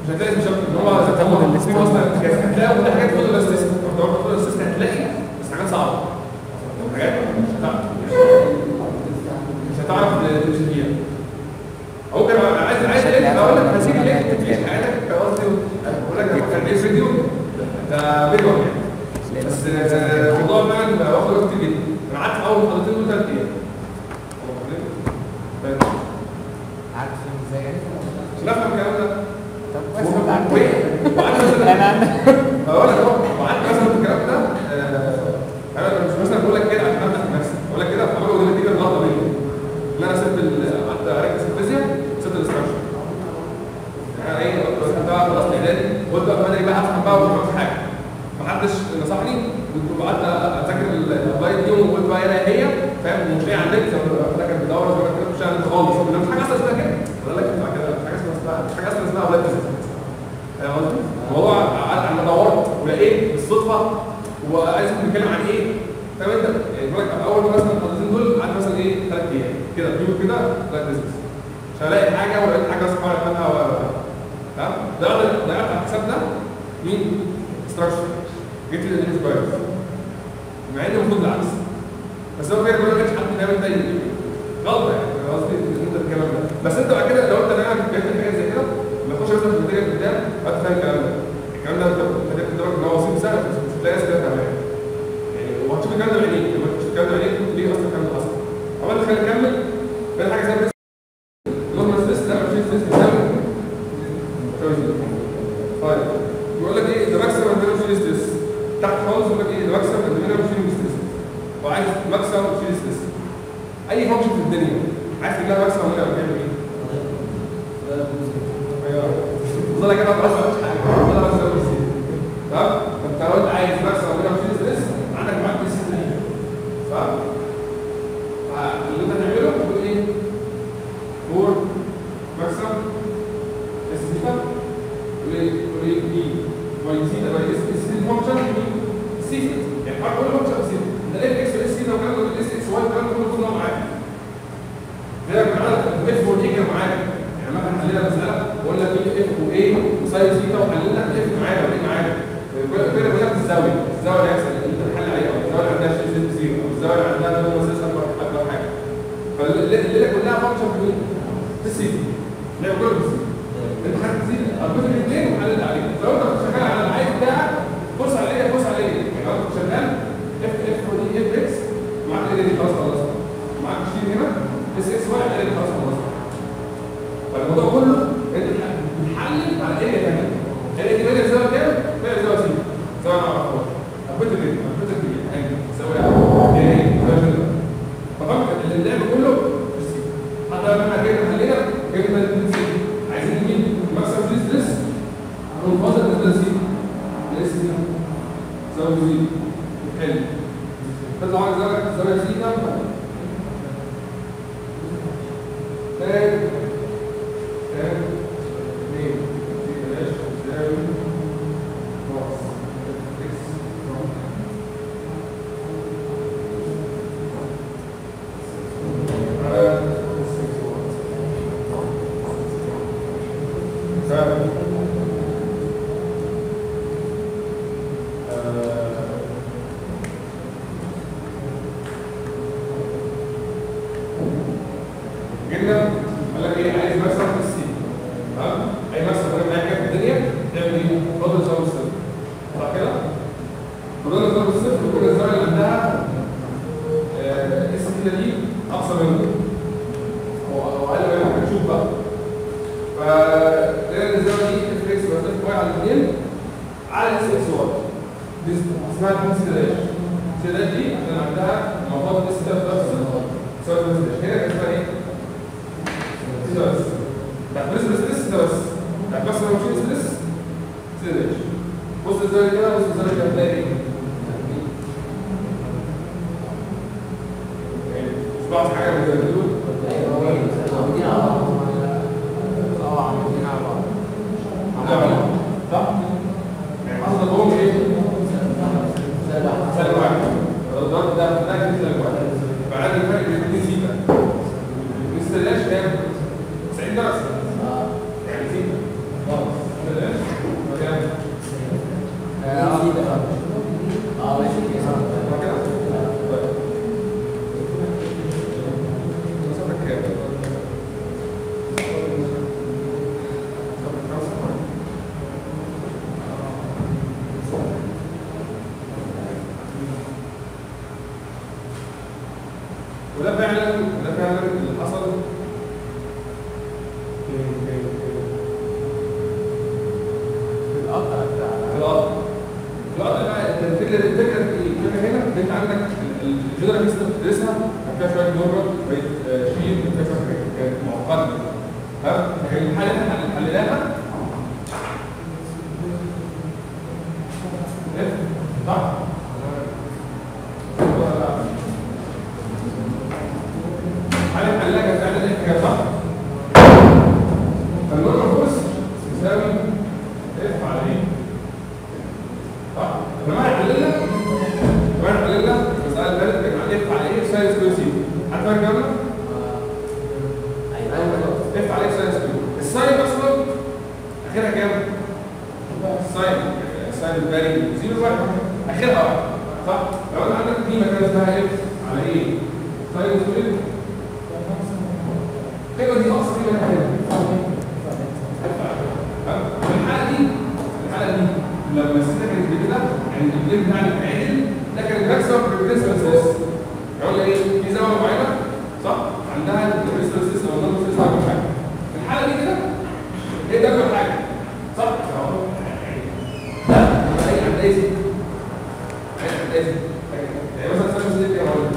مش هتلاقي مش ان هو هو في مثلا هتلاقي كل حاجات فوتو الاستيست لو دورت فوتو الاستيست هتلاقي بس حاجات صعبه حاجات مش هتعرف مش هتعرف تمشي فيها او كان عايز عايز شكلها ايه اقول لك فعلا هسيب ليه بتتكلم. تعيش حياتك قصدي اقول لك لما كان ليه فيديو انت فيديو يعني بس آه، الموضوع فعلا بقى واخد وقت كتير جدا انا قعدت في اول محاضرتين دول ثلاث ايام فاهم؟ عارف ازاي يعني عشان افهم الكلام ده طب كويس إنك عارف. وقعدت مثلا انا عندك هقول لك اهو وقعدت مثلا في الكلام ده آه، انا مش مثلا بقول لك كده عشان امدح نفسي بقول لك كده عملوا دي نتيجه الغلطه مني ان انا سبت ال- قعدت اركز في الفيزياء سبت الاستراكشر يعني ايه قلت بقى خلاص اعدادي قلت بقى انا بقى افهم بقى ومش عارف حاجه محدش نصحني وقعدت اذاكر الابلايد دي وقلت بقى هي هي فاهم ومش لاقي على النت زي ما انا كان بيدور زي ما كده مش على النت خالص مش حاجه اصلا اسمها كده ولا لك اسمها كده مش حاجه اسمها اسمها- مش حاجه اصلا اسمها ابلايد فيزيكس فاهم قصدي؟ الموضوع قعدت انا دورت ولقيت بالصدفه وعايز نتكلم عن ايه فاهم انت؟ يعني بقول لك اول مثلا المحاضرتين دول قعدت مثلا ايه ثلاث ايام كده يوم كده ابلايد فيزيكس عشان الاقي حاجه ولقيت حاجه اصلا اعرف عنها و- تمام؟ ضيعت ضيعت على الحساب ده مين؟ ستراكشر جبت الانجليزي كويس مع ان المفروض العكس بس هو كده ما كانش حد بيعمل زي غلطه يعني فاهم قصدي ان انت الكلام ده بس انت بعد كده لو انت ناوي بتعمل حاجات زي كده لما تخش مثلا في النتيجه قدام هات فاهم الكلام ده الكلام ده انت انت قدامك ان هو بسيط سهل بس مش هتلاقي ناس كده تعملها يعني وهتشوف الكلام ده بعينيك لما تشوف الكلام ده بعينيك تقول ليه اصلا الكلام ده حصل عمال خلينا نكمل بين حاجه زي نورمال ستريس لا مفيش ستريس بيساوي بيساوي زيرو. طيب يقول لك ايه ده ماكسيمم مينيمم فيل ستريس تحت خالص يقول لك ايه ده ماكسيمم مينيمم فيل ستريس وعايز ماكسيمم فيل ستريس اي فانكشن في الدنيا عايز تجيب لها ماكسيمم مينيمم تعمل ايه؟ والله كده خلاص مفيش حاجه والله بس هو بس تمام فانت لو انت عايز ماكسيمم مينيمم فيل ستريس عندك معاك بي سي صح؟ فاللي انت هتعمله تقول ايه؟ فور ماكسيمم اس زيتا وليه دي واي زيتا واي اس اس دي فانكشن سيتا يعني حرف كل فانكشن سيتا ده الاف اكس والاس سيتا والكلام ده والاس اكس واي والكلام ده كله كله معاك كده معانا الاف والاي كان معاك يعني مثلا حلينا مساله وقلنا في اف واي وساين سيتا وحللنا الاف معانا والاي معانا كده كده بقول لك الزاويه الزاويه اللي هيحصل اللي انت بتحل عليها او الزاويه اللي عندها شيء زيرو او الزاويه اللي عندها نورمال سيس اكبر اكبر حاجه فالليله كلها فانكشن في مين؟ في السيتا لعب كله في السيتا انت هتزيد اربط الاثنين وحلل عليه لو انت كنت شغال على العيب بتاعك بص عليه بص عليه يعني لو كنت شغال اف اف ودي اف اكس معاك ال دي خلاص خلصت معاك شيل هنا اس اكس واي ال دي خلاص خلصت فالموضوع كله انت بتحلل على اريا ثانيه اريا دي بدل زاويه كام؟ بدل زاويه سي زاويه ما اعرفهاش اربط الاثنين اربط الاثنين يعني زاويه ايه زاويه كده فطبعا اللعب كله في السي حتى لما احنا جينا حلينا جبنا الاثنين سي عايزين نجيب مكسب فلوس ستريس منفصل من ده سي الاس سي زاويه زي حلو تطلع معاك زاويه زاويه سي ده تاني تاني اثنين بلاش زاويه ناقص اكس على السكس فعلا جبنا قال لك ايه عايز مثلا في السي تمام اي مثلا تعمل اي حاجه في الدنيا تعمل ايه؟ فضل زاويه الصفر صح كده؟ فضل زاويه الصفر وكل الزاويه اللي عندها اس كده دي اقصى منه او او اقل منه هنشوف بقى فلقينا الزاويه دي اف اكس بس اف واي على الاثنين على اس اكس واي دي اسمها دي سيداش سيداش دي عشان عندها موضوع اس ده بس سواء سيداش هنا كان اسمها ايه؟ سيدا بس بتاعت بريسبل ستريس ده بس بتاعت بس لو مش ستريس سيداش بص الزاويه كده بص الزاويه كده هتلاقي ايه؟ يعني مش بعض حاجه من زي ما بتقول اه عاملين على بعض صح؟ يعني حصل لهم ايه؟ سالب واحد الضرب ده ده كده سالب واحد فعندي فرق بين الاثنين سيتا ما تستناش كام؟ 90 درجة يعني سيتا خلاص وده فعلا ده فعلا اللي حصل في في في القطع بتاع في الارض في الارض بقى انت الفكره الفكره في الفكره هنا ان انت عندك الجدران اللي انت بتدرسها كان فيها شويه نورمال شويه آه، شيل كان فيها شويه حاجات كانت معقده ها لكن الحاله اللي احنا حليناها إيه؟ صح حاله حلها كانت فعلا ايه كده صح فالنورمال فورس يساوي اف على ايه صح لما هنحلل لك لما هنحلل لك المساله اللي فاتت كان عن اف على ايه ساين سكوير سي حد فاهم الكلام ده؟ اف على ايه ساين سكوير الساين اصلا اخرها كام؟ الساين الساين الباري زيرو واحد اخرها واحد صح؟ لو انت عندك دي مكان اسمها اف على ايه؟ ساين سكوير القيمه دي اصلا قيمه كام؟ في الحاله دي الحاله دي لما السنه كانت كده يعني البلين بتاعنا عدل ده كان الماكسيمم ريزيستنس يقول لي ايه في زاويه معينه صح عندها الريزيستنس او النون ريزيستنس او حاجه في الحاله دي كده هي ده اكبر حاجه صح اهو ده اي عند اي ست اي عند اي ست يعني مثلا سنه ست يا ولد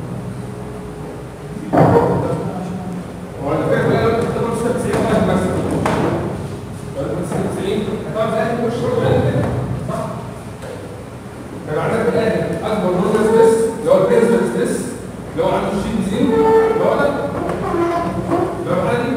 هو انا فاكر لا لا تختار 96 واحد مثلا ولا 96 هتقعد زي ما الشغل عندك صح؟ يبقى عندك في الاخر اكبر نورمال ستريس اللي هو البرنسبل ستريس اللي هو عنده شيت زيرو اللي هو ده اللي هو الحاله دي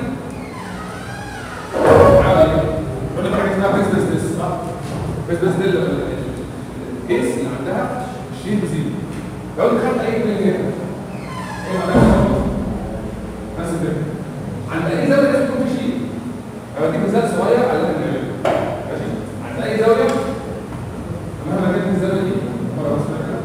حاول يقول لك حاجه اسمها برنسبل ستريس صح؟ برنسبل ستريس الكيس اللي عندها شيت زيرو لو انت خدت اي من هنا ايه معناها؟ نفس الفكره عند اي زاويه لازم يكون في شيء انا بديك مثال صغير على اللي احنا بنعمله ماشي عند اي زاويه مهما كانت الزاويه دي مره بس كده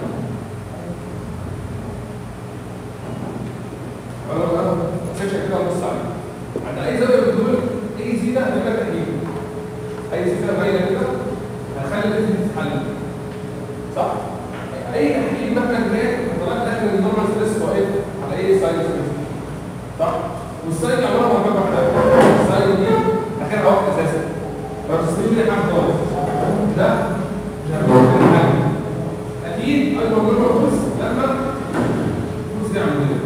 انا انا سكشن كده نص عليه عند اي زاويه من دول اي زياده هتبقى تحليل اي زياده باينه كده هتخلي الاسم تتحل صح اي تحليل مهما كان طلعت داخل النورمال ستريس واقف على اي سايد ستريس صح والسايد عمرها ما هتبقى واحده السايد دي اخرها واحد اساسا لو تستفيد من حاجه خالص ده مش هتبقى حاجه اكيد اكبر من الفلوس لما الفلوس دي عندنا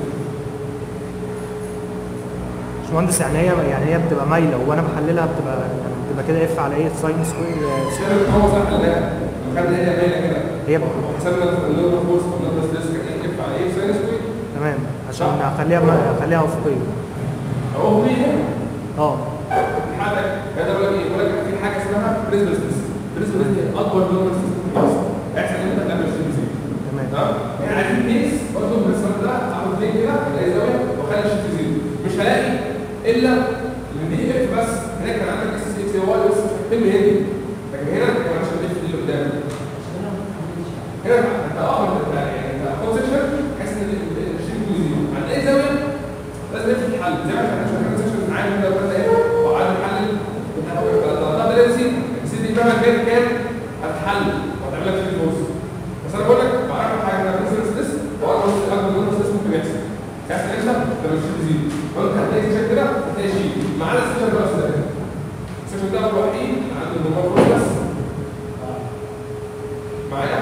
باشمهندس يعني هي يعني هي بتبقى مايله وانا بحللها بتبقى يعني بتبقى كده اف على ايه ساين سكوير الشارع هو صح لا خدنا هي باينه كده هي حسبنا اللون فورس والنون ستريس كان ايه على ايه ساين سكوير تمام عشان اخليها اخليها افقيه اهو هي اه حاجه هذا بقول لك ايه بقول لك في حاجه اسمها بريزبل ستريس بريزبل ستريس اكبر نورمال ستريس احسن ان انت تعمل شيء زي تمام تمام يعني عايزين بيس برضه بالرسم ده اعمل بلين كده الاقي زاويه واخلي الشيت زيرو مش هلاقي الا من دي اف بس هناك كان عندك اس اكس واي بس فيلم هندي لكن هنا كان عشان الاف اللي قدام هنا انت اه انت يعني انت خد سيكشن تحس ان الشيت زيرو عند اي زاويه لازم نفتح الحل زي ما احنا شغالين سيكشن عادي كده ولا ايه وقعدنا نحلل طب ده نسيت نسيت دي مهما كان كان هتحل وهتعمل لك شيت فورس بس انا بقول لك بعرف حاجه انا بنزل ستريس وانا اكبر من ستريس ممكن يحصل يحصل امتى؟ لما الشيت زيرو فانت هتلاقي سيكشن كده هتلاقي شيت ما عدا السيكشن ده بس ده السيكشن ده هو الوحيد اللي عنده النمبر بس معايا؟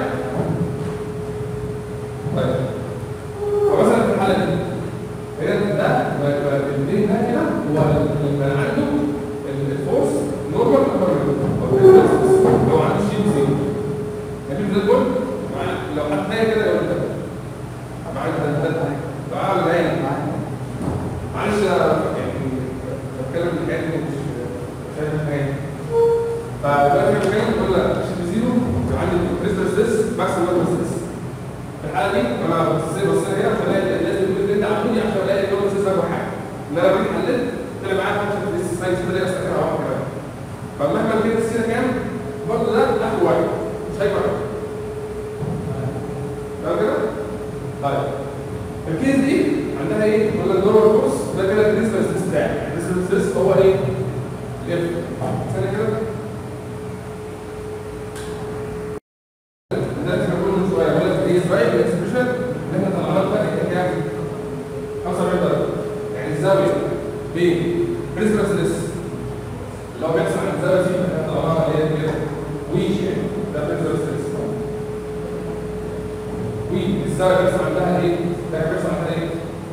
طيب فمثلا في الحاله دي هنا ده الاثنين ده كده هو اللي كان عنده الفورس نورمال اكبر منه لو عنده شيت زيرو لكن ده الجول لو حد تاني كده يقول ده معاك ده ده تعال العين معلش أنا يعني بتكلم في الحاجات دي مش مش فاهم حاجه فدلوقتي انا بتكلم بقول لك شيت زيرو عندي بريزر ستريس ماكسيمم ستريس في الحاله دي انا بصير بصير هنا فلاقي لازم يكون انت عمودي عشان الاقي اللون ستريس اكبر حاجه ان انا جيت حللت طلع معايا فانكشن ستريس ساينس بدأ استخدمها واحده كمان فمهما كانت السيره كام برضه ده اخر واحد مش هيكبر تمام كده؟ طيب الكيس دي عندها ايه؟ قلنا النورمال فورس ده كده بالنسبه للستريس بتاعي بالنسبه للستريس هو ايه؟ الاف ثانيه كده ده اللي احنا قلنا من شويه بقول لك ايه ازاي الاكسبريشن اللي احنا طلعناه دلوقتي كان كام؟ الزاويه بيحصل عندها ايه؟ ده بيحصل عندها ايه؟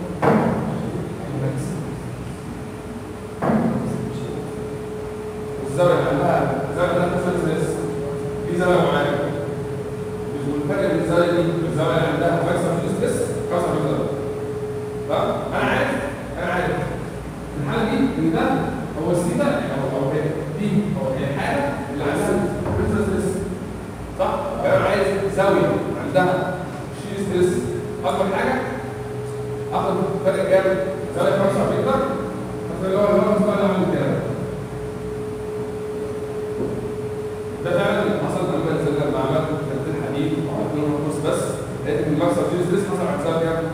الزاويه اللي عندها الزاويه اللي عندها ستريس في زاويه معينه والفرق بين الزاويه دي والزاويه اللي عندها ماكسيمم ستريس 45 درجه فانا عارف انا عارف في الحاله دي ان ده هو السيتا او او دي هو هي الحاله اللي عندها بريتر ستريس صح؟ فانا عايز زاويه عندها شيل ستريس اكبر حاجه اخد فرق كام؟ زاويه 45 درجه اللي هو اللي هو المستوى اللي عامل كده ده فعلا اللي حصل لما نزلنا لما عملت تنزيل حديد وعملت له نص بس لقيت ان المكسر شيل ستريس حصل على زاويه كام؟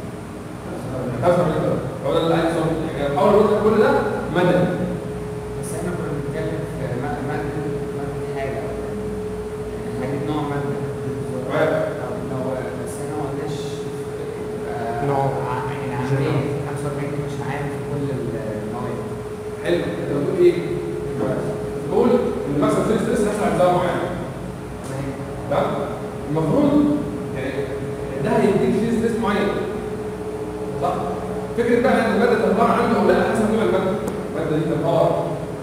45 درجه هو ده اللي عايز اوصل يعني اول ما قلت كل ده مدى بس احنا كنا بنتكلم في مادة مادة مادة حاجة يعني حاجة نوع مادة تمام. أو نوع بس احنا ما قلناش آه، نوع. ع- يعني عاملين 45 دي مش عام في كل المواد حلو انت بتقول ايه؟ بتقول ان المكسر شيل ستريس حصل على زاويه معينه تمام المفروض يعني ده هيديك شيء ستريس معين صح فكره بقى ان الماده تنهار عنده او لا حسب نوع الماده الماده دي تنهار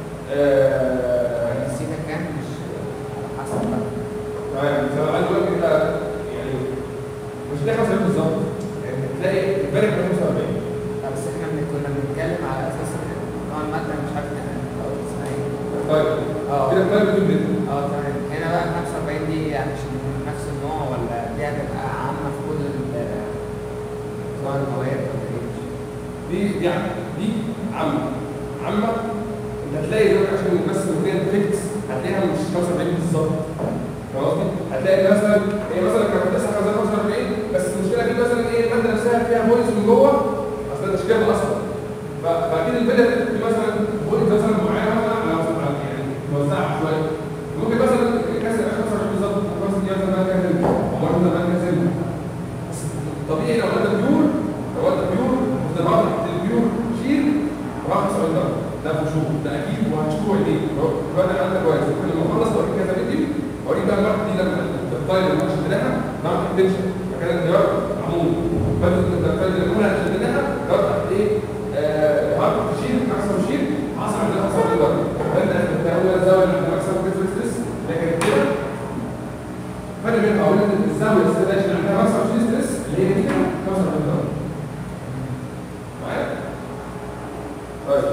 آه، السيتا كان مش على حسب بقى تمام مثلا عايز اقول لك انت يعني مش هتلاقي 75 بالظبط يعني هتلاقي الفرق بين 45 لا، بس احنا بن- كنا بنتكلم على اساس ان نوع المادة مش عارف يعني أو اسمها ايه طيب اه كده الفرق بتقول جدا اه تمام هنا بقى 45 دي يعني مش من نفس النوع ولا دي هتبقى عامة في كل ال- سواء المواد ولا ايه مش دي دي عامة دي عامة عامة انت هتلاقي دلوقتي عشان بس مبنية فيكس هتلاقيها مش 45 بالظبط فاهم قصدي؟ هتلاقي مثلا هي مثلا كانت بتسعة 45 بس المشكلة في مثلا ايه المادة نفسها فيها بويز من جوه اصل ده تشكيلها اصلا ف- فاكيد البلد في مثلا بويز مثلا معينة مثلا على على- يعني موزعة شوية ممكن مثلا كسر 45 بالظبط مثلا دي مثلا مكان او مثلا مكان بس طبيعي لو انت بيور لو انت بيور مختبرات البيور شيل راح 70 درجه ده فشوخ ده اكيد وهتشوفه عينيك يبقى انا عندك كويس ممكن لما اخلص اوريك كذا فيديو اوريك بقى الوقت دي لما تختار الماتش بتاعها نعمل تنشن فكان الديار عمود فانت الدكتور اللي الاولى هتشدها دار تحت ايه؟ هارد تشيل ماكسيمم شيل حصل عندنا 70 درجه فانت انت اول الزاويه اللي عند ماكسيمم كيف ستريس لكن كده فرق بين اولاد الزاويه السداش اللي عندها ماكسيمم شيل ستريس اللي هي دي 75 درجه معايا؟ طيب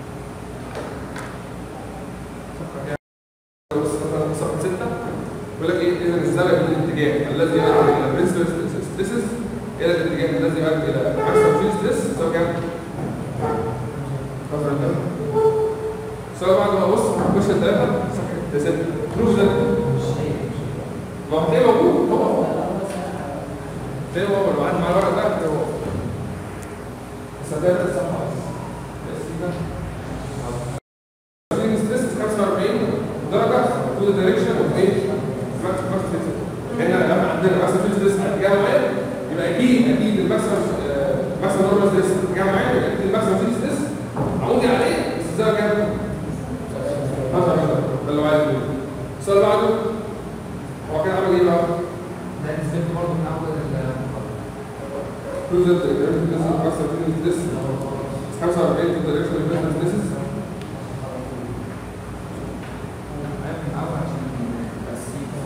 بص مثلا صفحه 6 بيقول لك ايه اذا الزاويه من الاتجاه الذي يؤدي الى برنسبل ستريسز الى الاتجاه الذي يؤدي الى ماكسيمم فيل ستريس تساوي كام؟ 15 درجه السؤال بعد ما بص كويشن 3 صفحه 6 بروف ده ما هو هتلاقيه موجود هو هو هتلاقيه هو لو قعدت مع الورق ده هتلاقيه هو بس هتلاقي ده الصفحه بس بس كده فين ستريس 45 درجه تو دايركشن اوف ايه؟ ماكس ماكس هنا لما عندنا ماكس فيل ستريس اتجاه معين يبقى اكيد اكيد الماكسيمم ماكسيمم نورمال ستريس اتجاه معين يبقى اكيد الماكسيمم فيل ستريس عمودي عليه بس الزاويه كام؟ 15 درجه ده اللي هو عايز يقوله السؤال اللي بعده هو كان عمل ايه بقى؟ ده نزلت برضه من اول المحاضرة Prove that the current business cost of doing this 45 to the direction of business business من اول عشان بس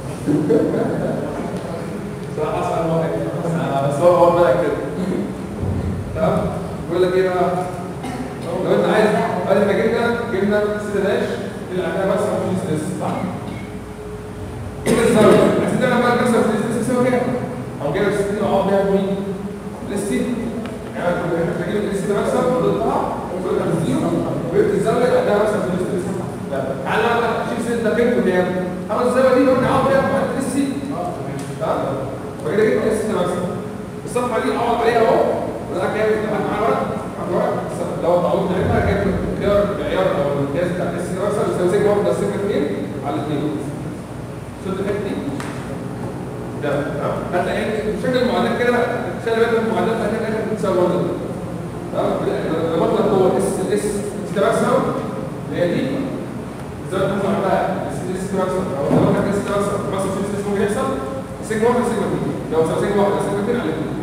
صراحة أسأل واحد بس هو هو بقى كده تمام بيقول لك ايه بقى؟ لو انت عايز ادي احنا جبنا جبنا ستة داش اللي عندها بس في ستريس صح؟ كده الزاوية عايزين نعمل بقى المكسب في ستريس يساوي كام؟ او جايب 60 اقعد بيها بمين؟ للستين يعني كنا احنا بنجيب الستين مكسب ضدها وقلنا بالزيرو وجبت الزاوية اللي عندها مكسب في ستريس تعالى بقى شيل ستة فين كام؟ خلاص الزاوية دي قلنا اقعد بيها بعد الستين تمام؟ فكده جبت اس مكسب الصفحة دي اقعد عليها اهو وده كام؟ لحد معايا ورق معايا ورق لو التعويض بتاعتها كانت خيار معيار او الامتياز بتاع اس مكسب يساوي سيجما واحدة سيجما 2 على 2 شفت الحته دي؟ ده تمام هتلاقي بشكل المعادلات كده خلي بالك من المعادلات هتلاقي الاخر بتساوي برضه تمام ربطنا هو اس اس ستة ماكسيمم اللي هي دي ازاي تطلع بقى اس اس ماكسيمم او لو كان اس ماكسيمم ماكسيمم في اس ممكن يحصل سيجما واحد سيجما 2 لو سلسله واحده سلسلتين على الاثنين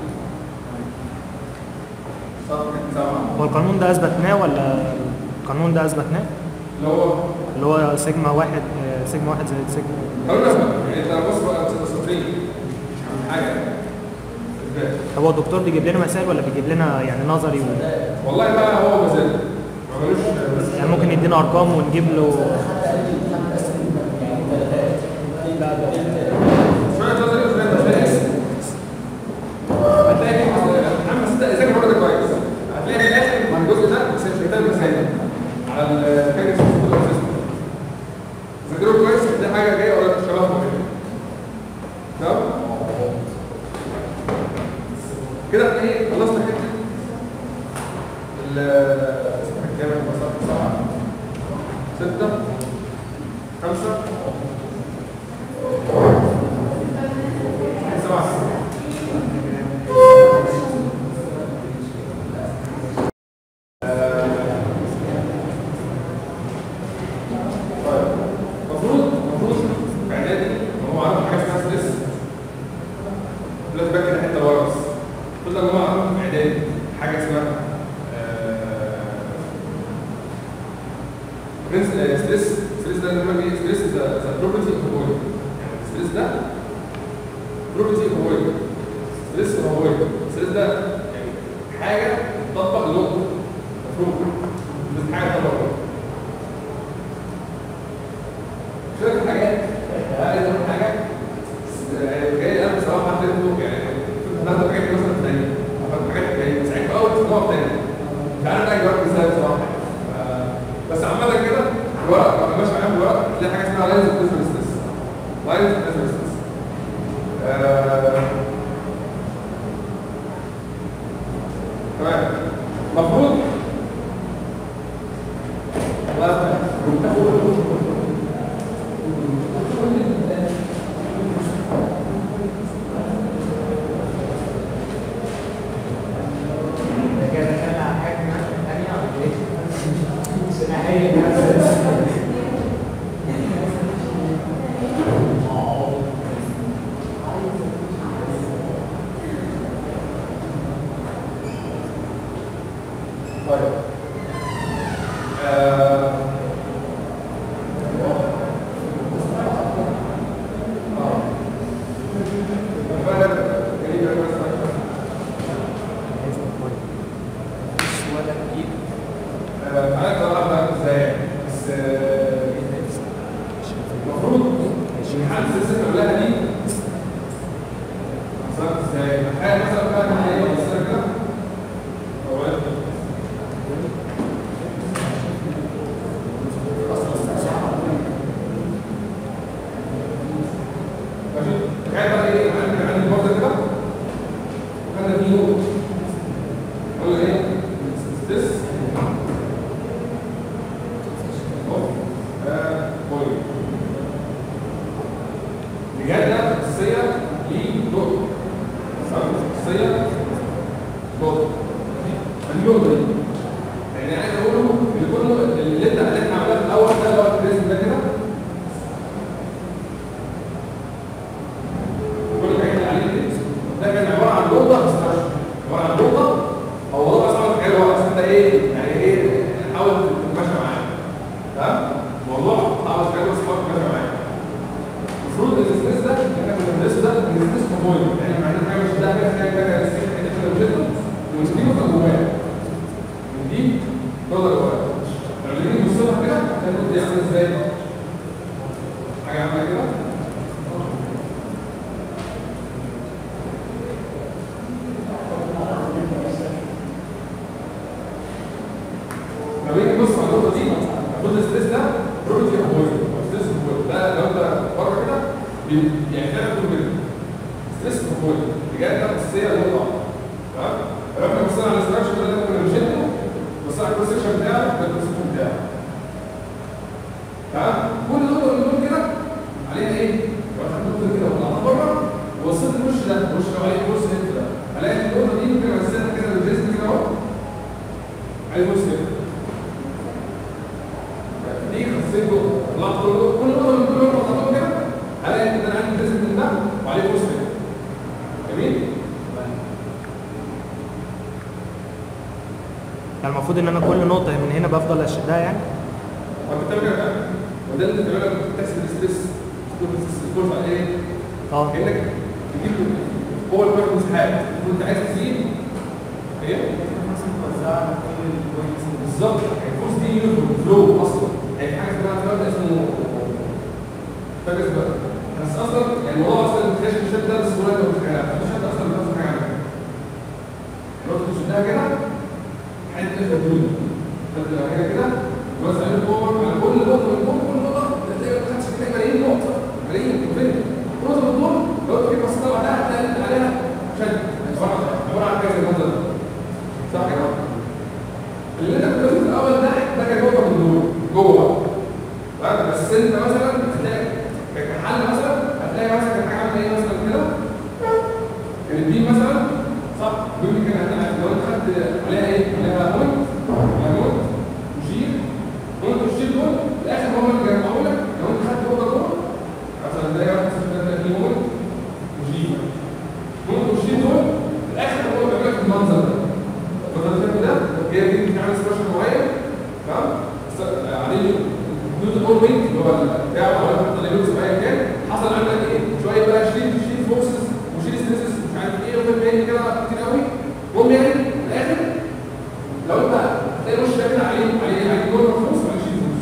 صفحه سبعه هو القانون ده اثبتناه ولا القانون ده اثبتناه اللي هو اللي هو سيجما واحد آه، سيجما واحد زائد سيجما قالوا لنا يعني انت بص بقى سطرين حاجه إثبات. طب هو الدكتور بيجيب لنا مسائل ولا بيجيب لنا يعني نظري و... والله بقى هو مزاج ما ملوش يعني ممكن يدينا ارقام ونجيب له شويه نظري وشويه هتلاقي هتلاقي محمد صدق ذاكر الورقه ده كويس هتلاقي في الاخر مع الجزء ده بس مش كتاب مسائل على الكاجن سيستم ذاكره كويس هتلاقي حاجه جايه ولا شبههم كده تمام كده احنا ايه خلصنا حته ال اسمها كام سبعه سته خمسه سبعه المفروض المفروض في اعدادي هو عارف حاجه اسمها ستريس دلوقتي بقى كده حته ورا بس المفروض ان هو عارف في اعدادي حاجه اسمها برنس ستريس ستريس ده اللي هو ايه ستريس ذا بروبرتي اوف بوي يعني ستريس ده بروبرتي اوف بوي ستريس اوف بوي ستريس ده يعني حاجه تطبق له مفروض بس حاجه تطبق له شوية حاجات عايز اقول حاجة يعني جاي انا بصراحة حطيته يعني كنت هناخد حاجات مثلا تانية هاخد حاجات يعني ساعتها اول اسبوع تاني مش عارف بقى جواب ازاي بصراحة ف- بس عامة كده الورق لما ماشي معايا بالورق تلاقي حاجة اسمها لاينز اوف بزنس لاينز اوف بزنس تمام المفروض كده دخلنا على حاجه ثانيه ولا ايه؟ هي طيب آه، آه. فعلا جميل أوي مثلا. ولا تجيب آه، تعالى نقرأ بقى ازاي يعني. بس آه، المفروض حل السلسلة كلها دي حصلت ازاي؟ تخيل مثلا بقى ان هي مصيرة كده أو إيه؟ ماشي تخيل بقى ايه عندي عندي المصدر كده وكان في نور قلنا ايه؟ this of a point بجد خصوصية لنقطة تمام؟ خصوصية نقطة النقطة دي يعني عايز اقوله ان كله اللي انت اللي احنا عملناه في الاول ده اللي هو البريزم ده كده كل الحاجات اللي عليه دي ده كان عباره عن نقطه استراكشر عباره عن نقطه او وضع صعب حلو بس انت ايه يعني ايه حاول تتماشى معاه تمام موضوع حاول تتكلم بس حاول تتماشى معاه المفروض ان الستريس ده اللي احنا كنا بندرسه ده الستريس كومبوينت يعني معناه حاجه مش ده كده حاجه كده الستريس حته كده وجهته ونسيبه في جواه من دي نقطه جواه لما نيجي نبص لها كده هتلاقي دي عامله ازاي حاجه عامله كده لما نيجي نبص على النقطه دي المفروض الستريس ده بروبرتي اوف بوينت ستريس اوف بوينت ده لو انت بره كده بي- يعني فعلا بتقول كده ستريس اوف بوينت بجد ده اساسيه للنقطه تمام فلما بصينا على الاستراكشر ده اللي كنا بنشده بصينا على الكروس سكشن بتاعه ده الكروس سكشن بتاعه تمام كل نقطه من دول كده عليها ايه؟ لو اخدت نقطه كده وطلعتها بره ووصلت الوش ده الوش اللي هو عليه كروس هيد ده الاقي النقطه دي ممكن امثلها كده بالجسم كده اهو عليه كروس هيد دي خاصيه نقطه طلعت كل كل نقطه من دول طلعتهم كده الاقي ان انا عندي جسم من ده وعليه كروس هيد يعني المفروض ان انا كل نقطه من هنا بفضل اشدها يعني وانت بتعمل كده فعلا. وده اللي انت بتعمله لما بتحسب الستريس الستريس على ايه؟ اه كانك تجيب قوه الكره مساحات المفروض انت عايز تزيد ايه؟ بالظبط الفورس دي يونيفورم فلو اصلا يعني في حاجه اسمها فلو ده اسمه فاكس بقى بس اصلا يعني الموضوع اصلا اكتشاف الشد ده بس ولا انت متخيلها الشد اصلا ما بتعرفش حاجه عنها لو انت تشدها كده حته تفضل دول تبدا هنا كده توزع عليه القوه على كل نقطه من كل كل نقطه تلاقي خدت كده ملايين نقطه ملايين كوبين نقطه من دول لو انت كده بصيت عليها هتلاقي عليها شد عباره عن كذا المنظر ده صح كده؟ اللي انت كنت بتشوفه في الاول ده ده كان نقطه من دول جوه بقى بس انت مثلا هتلاقي كحل مثلا هتلاقي مثلا كان حاجه عامله ايه مثلا كده كان البيم مثلا صح البيم كان هتلاقي لو انت خدت عليها ايه؟ عليها بوينت عليها بوينت وشيل بوينت وشيل دول في الاخر هم اللي جمعوا لك لو انت خدت نقطه جوه مثلا ده واحد صفر ده دي بوينت وشيل بوينت وشيل دول في الاخر هو بيعمل لك المنظر ده المنظر ده هي دي بتعمل سبيشال معين تمام س- عليه نيوتن اول وينج اللي هو بتاع او حتى ليفلز ايا كان حصل عندك ايه شويه بقى شيل شيل فورسز وشيل ستريسز مش عارف ايه وفاهم ايه كده كتير قوي المهم يعني في الاخر لو انت هتلاقي وش كده عليه عليه عليه نورمال فورس وعليه شيل فورس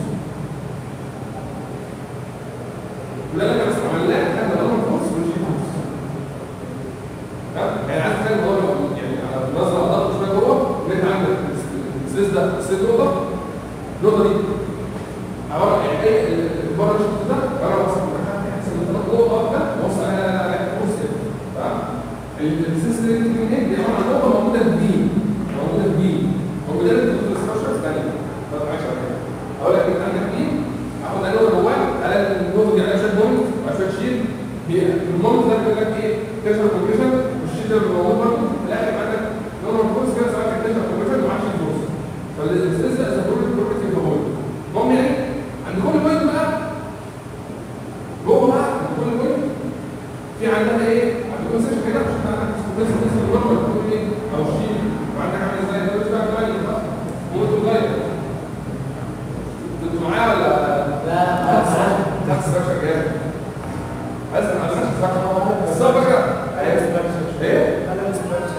لا لا بس عملناه كان نورمال فورس وشيل فورس تمام؟ يعني عايز تخيل الموضوع يعني على نظره ادق شويه جوه ان انت عندك السيس ده السيس نقطه النقطه دي عباره يعني ايه بره الشخص ده بره وصل تحس ان النقطه جوه ده وصل على فورس كده تمام السيس اللي انت من هنا دي عباره عن نقطه موجوده في بي موجوده في بي موجوده في الاستراكشر الثانيه طب عايش على كده اقول لك انت عندك بي اخد انا نقطه جواه الاقي النقطه دي عليها شويه بوينت وعشان شيل المومنت ده بيقول لك ايه تنشر كومبريشن والشيل ده بيبقى موجود برضه في الاخر عندك نورمال فورس كده سواء كان تنشر كومبريشن ومعاه شيل فورس فالاستريس ده از بروبرتي اوف هول المهم يعني عند كل بوينت بقى جوه بقى عند كل بوينت في عندنا ايه؟ عندكم سيشن كده عشان تعرف بس بس النورمال بتقول ايه؟ او الشيل وعندك عامل ازاي؟ ده مش بقى غير بقى موت غير انتوا معايا ولا لا تحت ستراكشر جامد اسمع على تحت ستراكشر بس هو فكره ايه؟ انا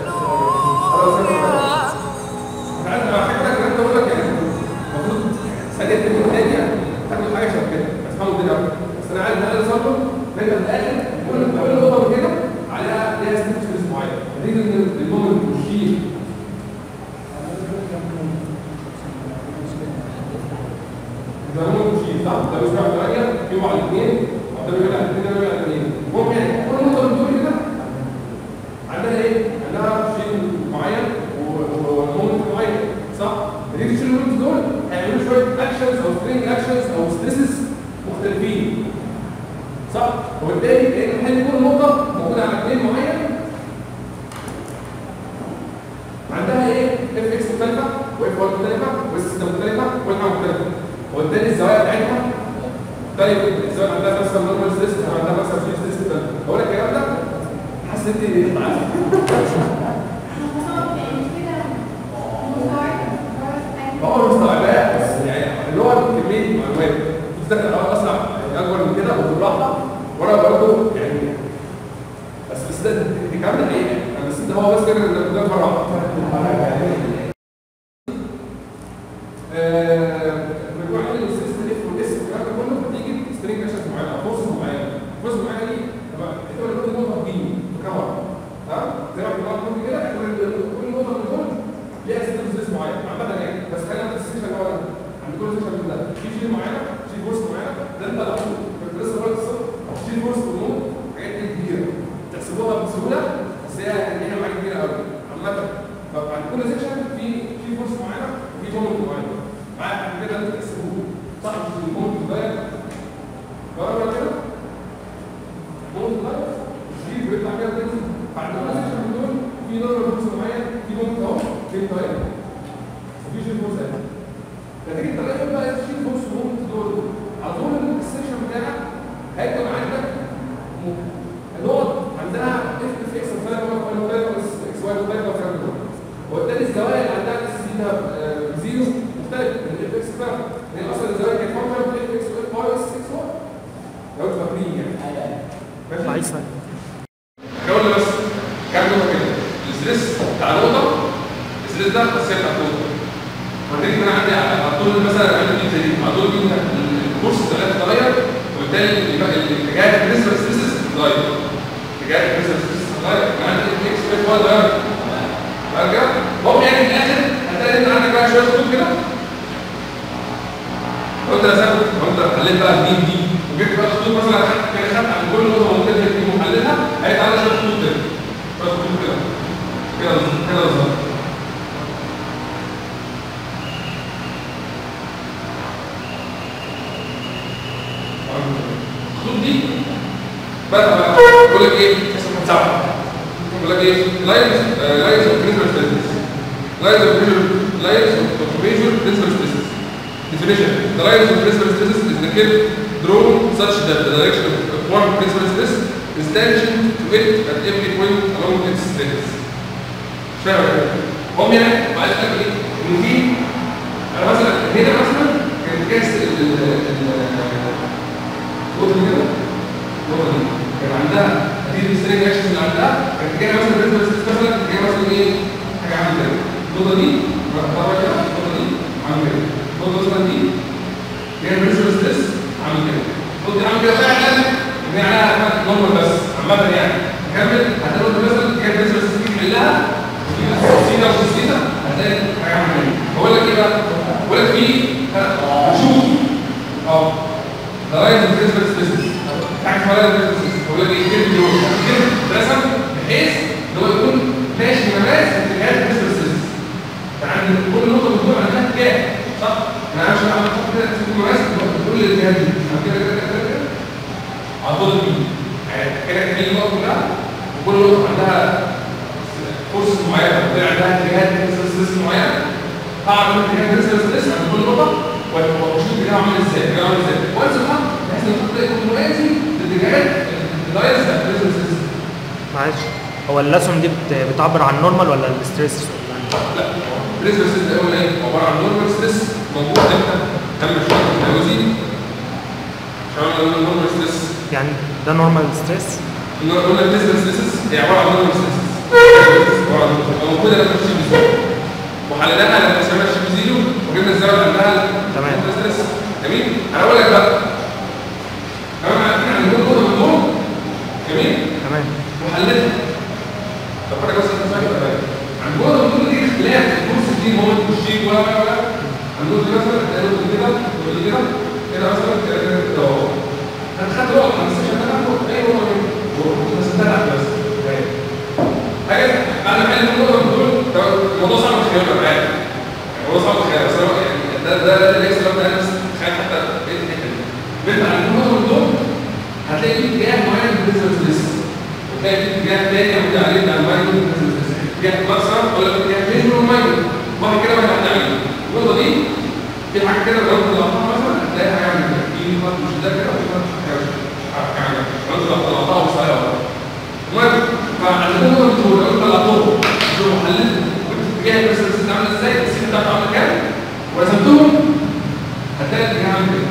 عايز احكي لك انت اقول لك يعني المفروض ثانيه تكون ثانيه تاخد حاجه شبه كده تفهموا الدنيا اكتر بس انا عايز اقل صبر نرجع في الاخر كل كل نقطه من كده عليها ليها ستيتشز معين نتيجه ان المومنت والشيل ده مومنت والشيل صح ده مش واحد ثمانيه يوم على الاثنين او ده بيقول على الاثنين ده بيقول على الاثنين المهم يعني كل نقطه من دول كده عندها ايه؟ عندها شيء معين ومومنت معين صح؟ نتيجه الشيل المومنت دول هيعملوا شويه اكشنز او سترينج اكشنز او ستريسز مختلفين صح؟ وبالتالي كان حل كل نقطه موجوده على اثنين معين عندها ايه؟ اف اكس مختلفه واف واي مختلفه والسيستم مختلفه والحاجه مختلفه وبالتالي الزوايا بتاعتها طيب الزوايا عندها مثلا نورمال ستريس عندها مثلا في ستريس مختلف اقول لك الكلام ده حسيت اني ضعيف هو مستوعبات بس يعني اللي هو كميه معلومات بتفتكر الاول اسرع يعني اكبر من كده وبالراحه وانا برضه يعني بس بس ده دي كامله حقيقه يعني بس ده هو بس كده اللي قدام مره واحده مجموعه من السيستم اف والاس والكلام ده كله بتيجي سترينج اكشنز معينه او فورسز معينه فورس معينه دي طبعا انت لو كنت نقطه بي في كاميرا تمام زي ما احنا قلنا كده احنا كل نقطه من دول ليها ستيتس معين عامه يعني بس خلينا في السيشن اللي هو عند كل سيشن ده في شيء معينه في فورس معينه ده انت لو كنت لسه قلت الصبح في فورس والنور حاجات دي كبيره تحسبوها بسهوله بس هي هي معاك كبيره قوي عامه فعند كل سيشن في في فورس معينه وفي مومنت معين معاك كده انت تحسبوه صح مش المومنت صغير بره كده مومنت صغير الشيء بيطلع كده تنزل بعد كل سيشن من دول في نورمال فورس معين في مومنت اهو في طيب وفي شيء فورس اهي نتيجه تلاقي بقى الشيء فورس مومنت دول على طول السيشن بتاعك هيكتب عندك النقط عندها اف اف اكس مختلفه واي مختلفه اكس واي مختلفه والكلام ده وبالتالي الزوايا اللي عندها اس سي ده الزيرو مختلف من الاف اكس سكوير هي اصلا الزاويه كانت 1 باي اف اكس سكوير باي اس 6 واي لو انتوا فاكرين يعني ماشي عايز فاهم. احنا قلنا بس كام نقطه كده الاستريس بتاع نقطه الاستريس ده الخاصيه بتاع النقطه وبعدين انا عندي على طول مثلا عندي دي دي على طول دي الكورس ثلاث تغير وبالتالي يبقى الاتجاه بالنسبه للستريسز اتغير اتجاه بالنسبه للستريسز اتغير يبقى عندي اكس واي واي اتغير برجع المهم يعني في الاخر هتلاقي ان عندك بقى شويه خطوط كده وانت رسمت وانت حليت بقى دي دي وجبت بقى خطوط مثلا خدت كده خدت عن كل نقطه مختلفه دي وحللها هيطلع لك شويه خطوط كده شويه خطوط كده كده كده بالظبط الخطوط دي بقى بقى بقول لك ايه اسمه سبعه بقول لك ايه لاينز لاينز اوف بريزمال ستريسز لاينز اوف لاينز اوف ميجر بريزمال ستريسز definition the lines of principal stresses is the curve drawn such that the direction of one principal stress is tangent to it at every point along its stress مش فاهم ولا إيه؟ هم يعني عايز اقول لك ايه ان في انا مثلا هنا مثلا كانت كاس ال ال النقطه دي كده النقطه دي كان عندها دي السترينج اكشن اللي عندها كانت جايه مثلا بالنسبه للستريس مثلا كانت جايه مثلا ايه حاجه عامله كده النقطه دي مرتبطه كده النقطه دي عامله كده النقطه مثلا دي جايه بالنسبه للستريس عامل كده النقطه دي عامله كده فعلا ان هي عليها نورمال بس عامه يعني نكمل هتلاقي النقطه مثلا جايه بالنسبه للستريس تحلها سينا وسينا هتلاقي حاجه عامله كده بقول لك ايه بقى بقول لك في هنشوف اه ده رايز بالنسبه للستريس حاجه اسمها رايز بالنسبه للستريس بقول لك ايه كده دول كده رسم بحيث ان هو يكون ماشي مماس اتجاهات بالنسبه للستريس يعني كل نقطه بتدور عندها اتجاه صح؟ انا مش عارف احط كده تكون مماس كل الاتجاهات دي أنا كده كده كده كده على طول دي يعني كده كده النقط كلها وكل نقطه عندها كورس معين طلع عندها اتجاهات بالنسبه للستريس معين هعرف الاتجاه بالنسبه للستريس عند كل نقطه واشوف الاتجاه عامل ازاي الاتجاه عامل ازاي وانزل بقى بحيث ان الخط يكون موازي للاتجاهات اللاينز بتاعت بالنسبه للستريس معلش هو اللاسون دي بت- بتعبر عن نورمال ولا الستريس ولا لا بالنسبه للستريس ده قلنا ايه عباره عن نورمال ستريس موجود امتى؟ كم شويه التوازي عشان قلنا نورمال ستريس يعني ده نورمال ستريس قلنا بالنسبه للستريس هي عباره عن نورمال ستريس عباره عن موجوده لما تمشي بزيرو وحليناها لما تمشي بزيرو وجبنا الزاويه اللي عندها تمام. ستريس جميل انا اقول لك بقى تمام عارفين عن كل نقطه من دول جميل تمام وحلتها طب حاجه بس انت فاهم تمام عند نقطه من دول دي اختلاف الكورس دي هو الشيك ولا ولا ولا عند نقطه دي مثلا تلاقي نقطه كده نقطه كده كده مثلا كده كده كده اهو انا خدت وقت على السيشن ده هاخد اي نقطه منهم بس تلعب بس حاجه بعد ما حلت النقطه من دول طب الموضوع صعب تخيله انا عارف الموضوع صعب تخيله بس انا يعني ده ده ده اللي بيحصل لما انا بس تخيل حتى بقيت الحته دي بنت عند النقطه من دول هتلاقي في اتجاه معين بالنسبه للستريس وتلاقي في اتجاه تاني عمود عليه بتاع الماينو بالنسبه للستريس اتجاه مثلا اقول لك اتجاه ميجر وماينو واحد كده واحد تحت عليه النقطه دي في حاجه كده لو انت طلعتها مثلا هتلاقي حاجه عامله كده في خط مش ده كده وفي خط مش كده حاجه عامله كده لو انت طلعتها وصايره المهم فعند النقطه من دول لو انت طلعتهم شوف حللت اتجاه بس الستريس عامل ازاي السين بتاعته عامل كام ورسمتهم هتلاقي الاتجاه عامل كده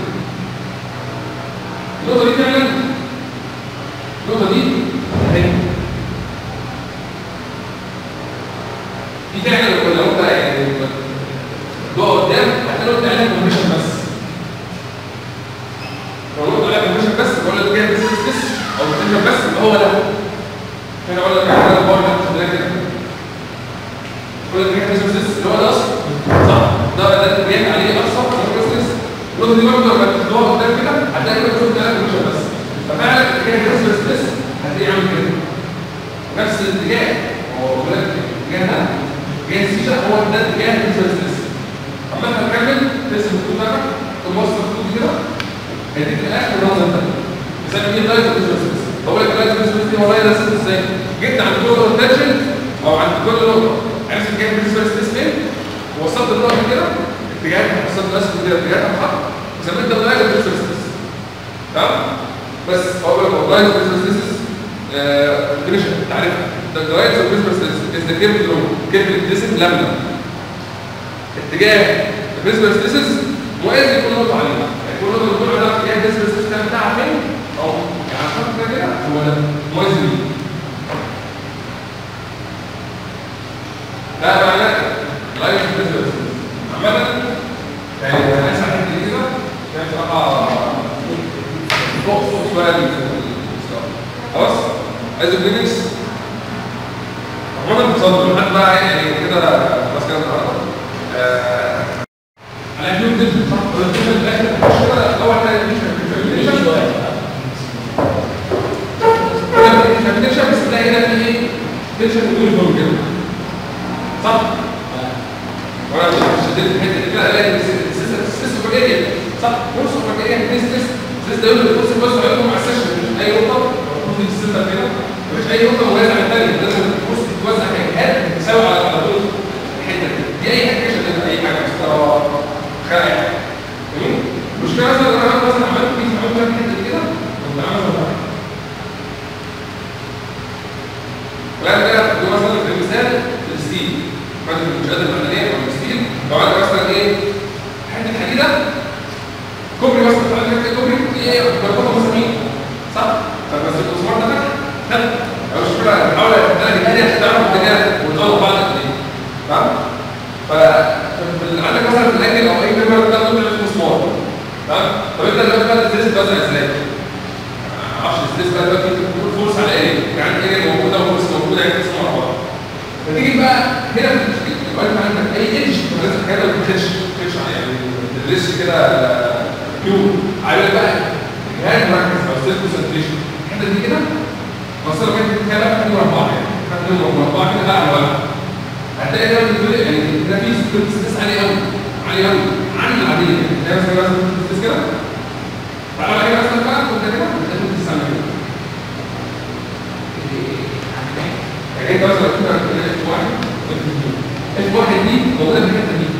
النقطة دي فعلا النقطة دي اهي دي فعلا لو لو انت يعني تقع قدام هتلاقي قلت عليها كومبريشن بس لو قلت عليها كومبريشن بس بقول لك كده بس بس او كومبريشن بس يبقى هو ده هنا اقول لك على البار ده مش ده كده بقول لك كده بس بس اللي هو ده اصلا صح ده ده جاي عليه اقصى بس بس النقطة دي برضه لما تدور قدام كده هتلاقي كده شفت عليها كومبريشن بس ففعلا الاتجاه بس بس بس هتلاقيه عامل كده نفس الاتجاه هو بيقول لك الاتجاه ده اتجاه السيشة هو ده اتجاه بس بس بس اما انت هتكمل ترسم الخطوط بتاعتك توصل الخطوط كده هيديك الاخر المنظر ده بيسمي ايه لايت بس بس بس بقول لك اللايت بس بس دي هو لايت بس ازاي جبت عند كل نقطة تاتشنت او عند كل نقطة عرفت اتجاه بس بس بس فين ووصلت النقطة كده اتجاهات وصلت الاسم كده اتجاهات محط وسميت ده لايت بس بس بس تمام بس هو بقول لك لايت بس بس بس definition تعرف the rights of business is, is the curve law curve discipline lambda اتجاه البرنسبل ستريسز موازي لكل نقطه عليها يعني كل نقطه بتكون عندها اتجاه البرنسبل ستريسز بتاعها فين او يعني عشان كده كده هو ده موازي ليه ده معناه لايف برنسبل ستريسز عامه يعني انا اسف على الحته دي كده كانت بصراحه فوق فوق شويه خلاص ايزوكلينكس عموما تصدر لحد بقى يعني كده خلاص كده النهارده آه، على كيو ديجيتال صح ولا ديجيتال في الاخر مش كده اول حاجه ديجيتال ديجيتال بس تلاقي هنا في ايه ديجيتال ودول دول كده صح وانا مش شديت الحته دي كده الاقي السيستم فاكريه صح كورس فاكريه السيستم السيستم ده يقول الكورس بس هيقوم مع السيشن مش اي نقطه المفروض السيستم كده مفيش اي نقطه موازيه عن الثانيه لازم الكورس تتوزع هيئات تساوي على على طول الحته دي دي اي حاجه عشان تبقى اي حاجه مستوى خلع جميل المشكله مثلا لو انا مثلا عملت بيس عملت الحته دي كده كنت عامل وبعد كده دول مثلا في المثال الستيل ماده المنشات المعدنيه او الستيل لو عندك مثلا ايه حته حديده كوبري مثلا طلع لك كوبري ايه مربوطه مثلا مين صح فبس المسمار ده فتح فتح او مش فكره بحاول الاقي الدنيا عشان تعرف الدنيا وتطلع بعض قد ايه تمام ف فال- عندك مثلا في الاجل او اي ميمبر ده ممكن يبقى مسمار تمام طب انت دلوقتي بقى الستريس بتوزع ازاي؟ معرفش الستريس بقى دلوقتي بتقول فورس على ايه؟ يعني ايه موجوده وفورس موجوده يعني تسمع مع بعض فتيجي بقى هنا في المشكله دلوقتي ما عندك اي ايدج لازم حاجه ما تخش تخش يعني ما تدرسش كده كيو عامل بقى جهاز مركز او سيلف كونسنتريشن الحته دي كده وصلوا كده كده بقى في مربع يعني خدنا مربع كده بقى على ورق هتلاقي ده بيقول يعني ده في ستريس عالي قوي عالي قوي عن العاديه ده مثلا مثلا ستريس كده تعالى كده مثلا بقى كنت كده كنت لازم تستعمل كده يعني انت مثلا كنت عندك اف واحد اف واحد دي موجوده في الحته دي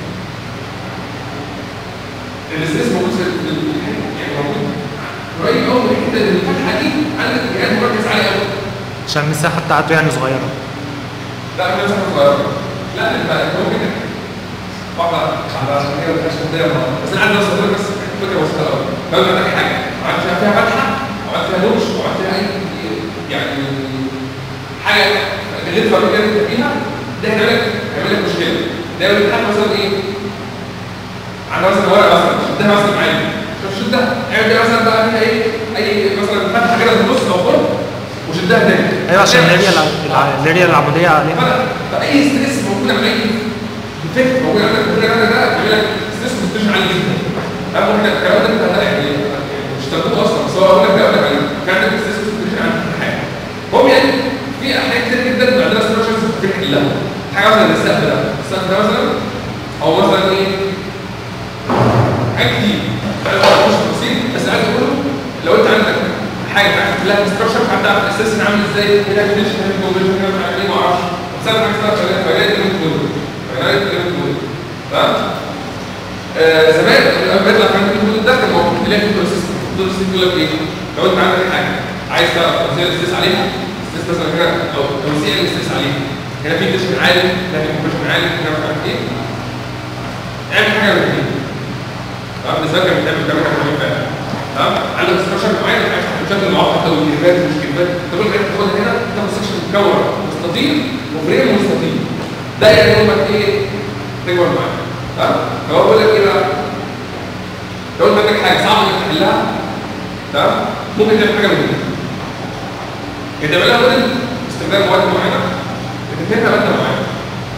الاستريس موجود في ال- يعني موجود قريب قوي من الحته اللي الفتحه دي عندك جهاز مركز عالي قوي عشان المساحه بتاعته يعني صغيره لا مش مسافه صغيره لا انت ممكن واحده على عشان كده ما فيهاش مبدئيا بس انا عندي اصلا بس فكره بسيطه قوي لو انت محتاج حاجه عملت فيها فيها فتحه وعملت فيها دوش وعملت فيها اي يعني حاجه اللي انت فاكر فيها ده هيعمل لك هيعمل لك مشكله ده يقول لك مثلا ايه عندها مثلا ورقه مثلا شدها مثلا معايا شوف شدها اعمل كده مثلا بقى فيها ايه اي مثلا فتحه كده في النص او خرم وشدها تاني ايوه عشان الاريا الع- الع- الاريا العموديه عليها فلا فاي ستريس موجود على اي ديفكت موجود عندك موجود عندك ده بيعمل لك ستريس كونسنتريشن عالي جدا اهم حاجه الكلام ده انت يعني مش تاخده اصلا بس هو اقول لك ده اقول لك عليه كان عندك ستريس كونسنتريشن عالي في حاجه المهم يعني في حاجات كتير جدا عندنا ستراكشرز بنحلها حاجه مثلا السقف ده السقف ده مثلا او مثلا ايه حاجات كتير مش عايز اخش في تفاصيل بس عايز اقول لو انت عندك حاجه عارف لها ستراكشر حتى عارف الاساس عامل ازاي هنا فينيشن هنا كومبريشن هنا مش عارف ايه ما اعرفش بس انا حاجه اسمها فايلات كلمه كود فايلات كلمه كود تمام آه، زمان لما بيطلع كلمه كود ده كان موجود تلاقي في كود سيستم كود سيستم يقول لك ايه لو انت عندك حاجه عايز تعرف توزيع الاستريس عليها الاستريس مثلا هنا او توزيع الاستريس عليها هنا في تنشن عالي هنا في كومبريشن عالي هنا مش عارف ايه اعمل حاجه من دي تمام بالذات كان بتعمل كام حاجه مهمه فعلا تمام عندك ستراكشر معين عايز بشكل معقد او كيرفات مش كيرفات طب الحاجات تاخدها هنا تاخد سكشن مكون مستطيل وفريم مستطيل ده يعني يقول لك ايه تكبر معاك تمام فهو بيقول لك ايه بقى لو انت عندك حاجه صعبه انك تحلها تمام ممكن تعمل حاجه من دي يا تعملها موديل باستخدام مواد معينه بتدهنها ماده معينه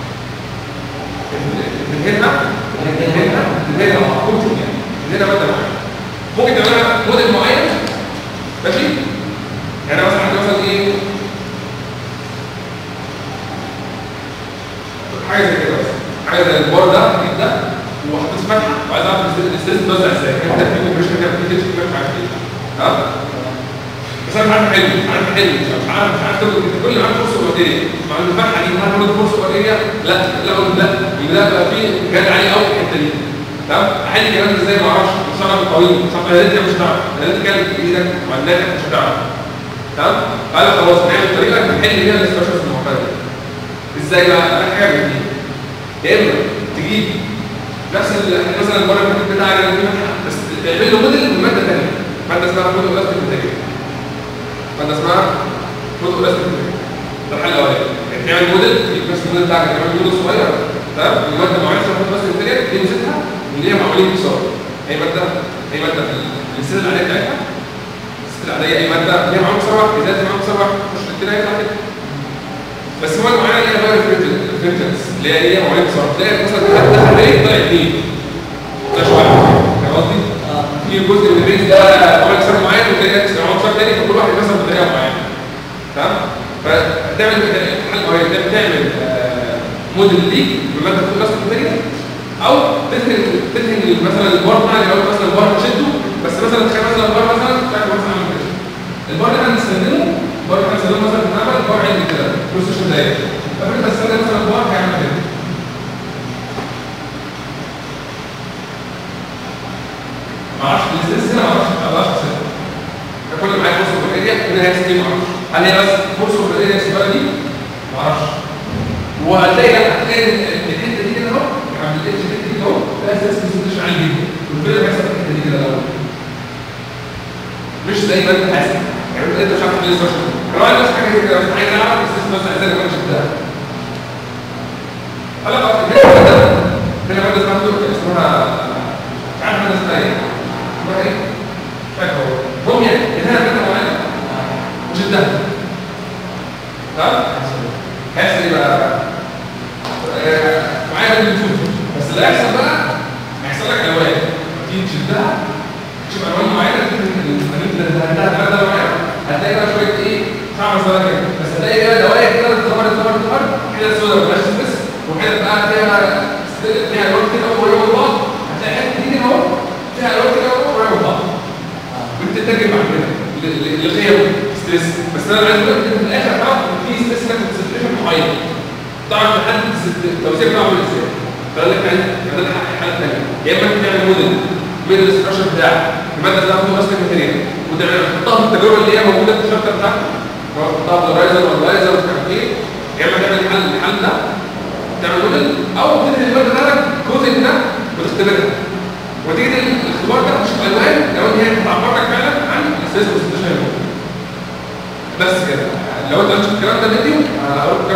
تدهنها تدهنها تدهنها كوتشن يعني تدهنها ماده معينه ممكن تعملها موديل معين ماشي يعني مثلا عندي مثلا ايه حاجه زي كده بس حاجه زي البار ده الجديد ده وحطيت فتحه وعايز اعرف الاستيز بتوزع ازاي انت في كومبريشن كده في تنشن كده مش عارف ايه تمام بس انا مش عارف احل مش عارف احل مش عارف مش عارف مش عارف تاخد انت كل اللي معاك فرصه وقتيه مع الفتحه دي هل تاخد فرصه وقتيه لا لا اقول لا يبقى ده بقى فيه جاد عالي قوي في الحته دي تمام احل الكلام ده ازاي ما اعرفش مش هعرف طويل مش هعرف انت مش هتعرف انت تتكلم بايدك وعندك مش هتعرف تمام قال خلاص نعمل طريقه نحل بيها الاستراكشرز المعقده دي ازاي بقى انا حاجه من دي يا اما تجيب نفس ال- مثلا المره اللي فاتت بتاع بس تعمل له موديل من ماده ثانيه ماده اسمها فوتو الاستيك ماتيريال ماده اسمها فوتو الاستيك ماتيريال ده الحل الاولاني يعني تعمل موديل تجيب نفس الموديل بتاعك تعمل موديل صغير تمام من ماده معينه اسمها فوتو الاستيك ماتيريال دي ميزتها ان هي معمولين بصور اي ماده اي ماده في السيل العاديه بتاعتها السيل العاديه اي ماده ليها معمول بصور واحد ازاي معمول بصور واحد مش كده هيطلع كده بس مواد معينه ليها بقى ريفرنس اللي هي ليها معينه بصراحه تلاقي مثلا حد دخل ريت طلع اثنين ده شويه فاهم قصدي؟ في جزء من الريت ده عمل كسر معين وتلاقي نفس عمل كسر تاني فكل واحد مثلا بطريقه معينه تمام؟ فتعمل حل معين تعمل آه، موديل ليك بماده تكون نفس الماتيريال او تدهن تدهن مثلا البار بتاعك لو مثلا البار تشده بس مثلا تخيل مثلا البار مثلا بتاعك مثلا عامل كده البار اللي احنا بنستخدمه البار اللي احنا بنستخدمه مثلا في المعمل بار عندي كده بروسيشن داير فانت تستخدم مثلا بار هيعمل كده ما اعرفش السيستم هنا ما اعرفش ما اعرفش كل اللي معايا فرصه فرديه هنا هي 60 ما اعرفش هل هي بس فرصه فرديه السؤال دي؟ ما اعرفش وهتلاقي هتلاقي ان الحته دي كده اهو عند الاتش الحته دي اهو ده اساس برزنتيشن عالي جدا والفيلم هيحصل في الحته دي كده الاول مش زي ما انت حاسس يعني انت مش عارف تعمل سوشيال انا عايز بس حاجه كده بس عايز اعرف السيستم بس ازاي انا شفتها هلا بقى هنا ماده هنا ماده اسمها دكتور اسمها مش عارف ماده اسمها ايه اسمها ايه؟ مش فاكر هو هم يعني هنا ماده معينه وشدها تمام؟ هيحصل ايه بقى؟ آه، معايا ماده بتشوف بس اللي هيحصل بقى هيحصل لك الوان تيجي تشدها تشوف الوان معينه هتلاقي ماده معينه هتلاقي بقى شويه ايه صعبه صغيره كده بس هتلاقي كده دوائر كده تظهر تظهر تظهر كده سودا بلاش بس وكده بقى فيها فيها الوان كده قريبه من بعض هتلاقي حته دي كده اهو فيها الوان كده قريبه من بعض وانت تترجم بعد كده ل- ل- لقيم ستريس بس انا عايز اقول لك إن في الاخر تعرف ان في ستريس كانت كونسنتريشن معين تعرف تحدد التوزيع بتاعه عامل ازاي فقال لك يعني ده الحاله الثانيه يا اما انت تعمل موديل من الاستراكشر بتاعك الماده بتاعته فوق اصلا ماتيريال وتعمل تحطها في التجربه اللي هي موجوده في الشابتر بتاعك سواء تحطها في الرايزر ولا الرايزر مش عارف ايه يا اما تعمل الحل الحل ده تعمل موديل او تدهن الماده بتاعتك جزء ده وتختبرها وتيجي الاختبار ده تشوف الوان لو ان هي هتعبر لك فعلا عن الاستريس كونسنتريشن بس كده لو انت قلت الكلام ده فيديو هقول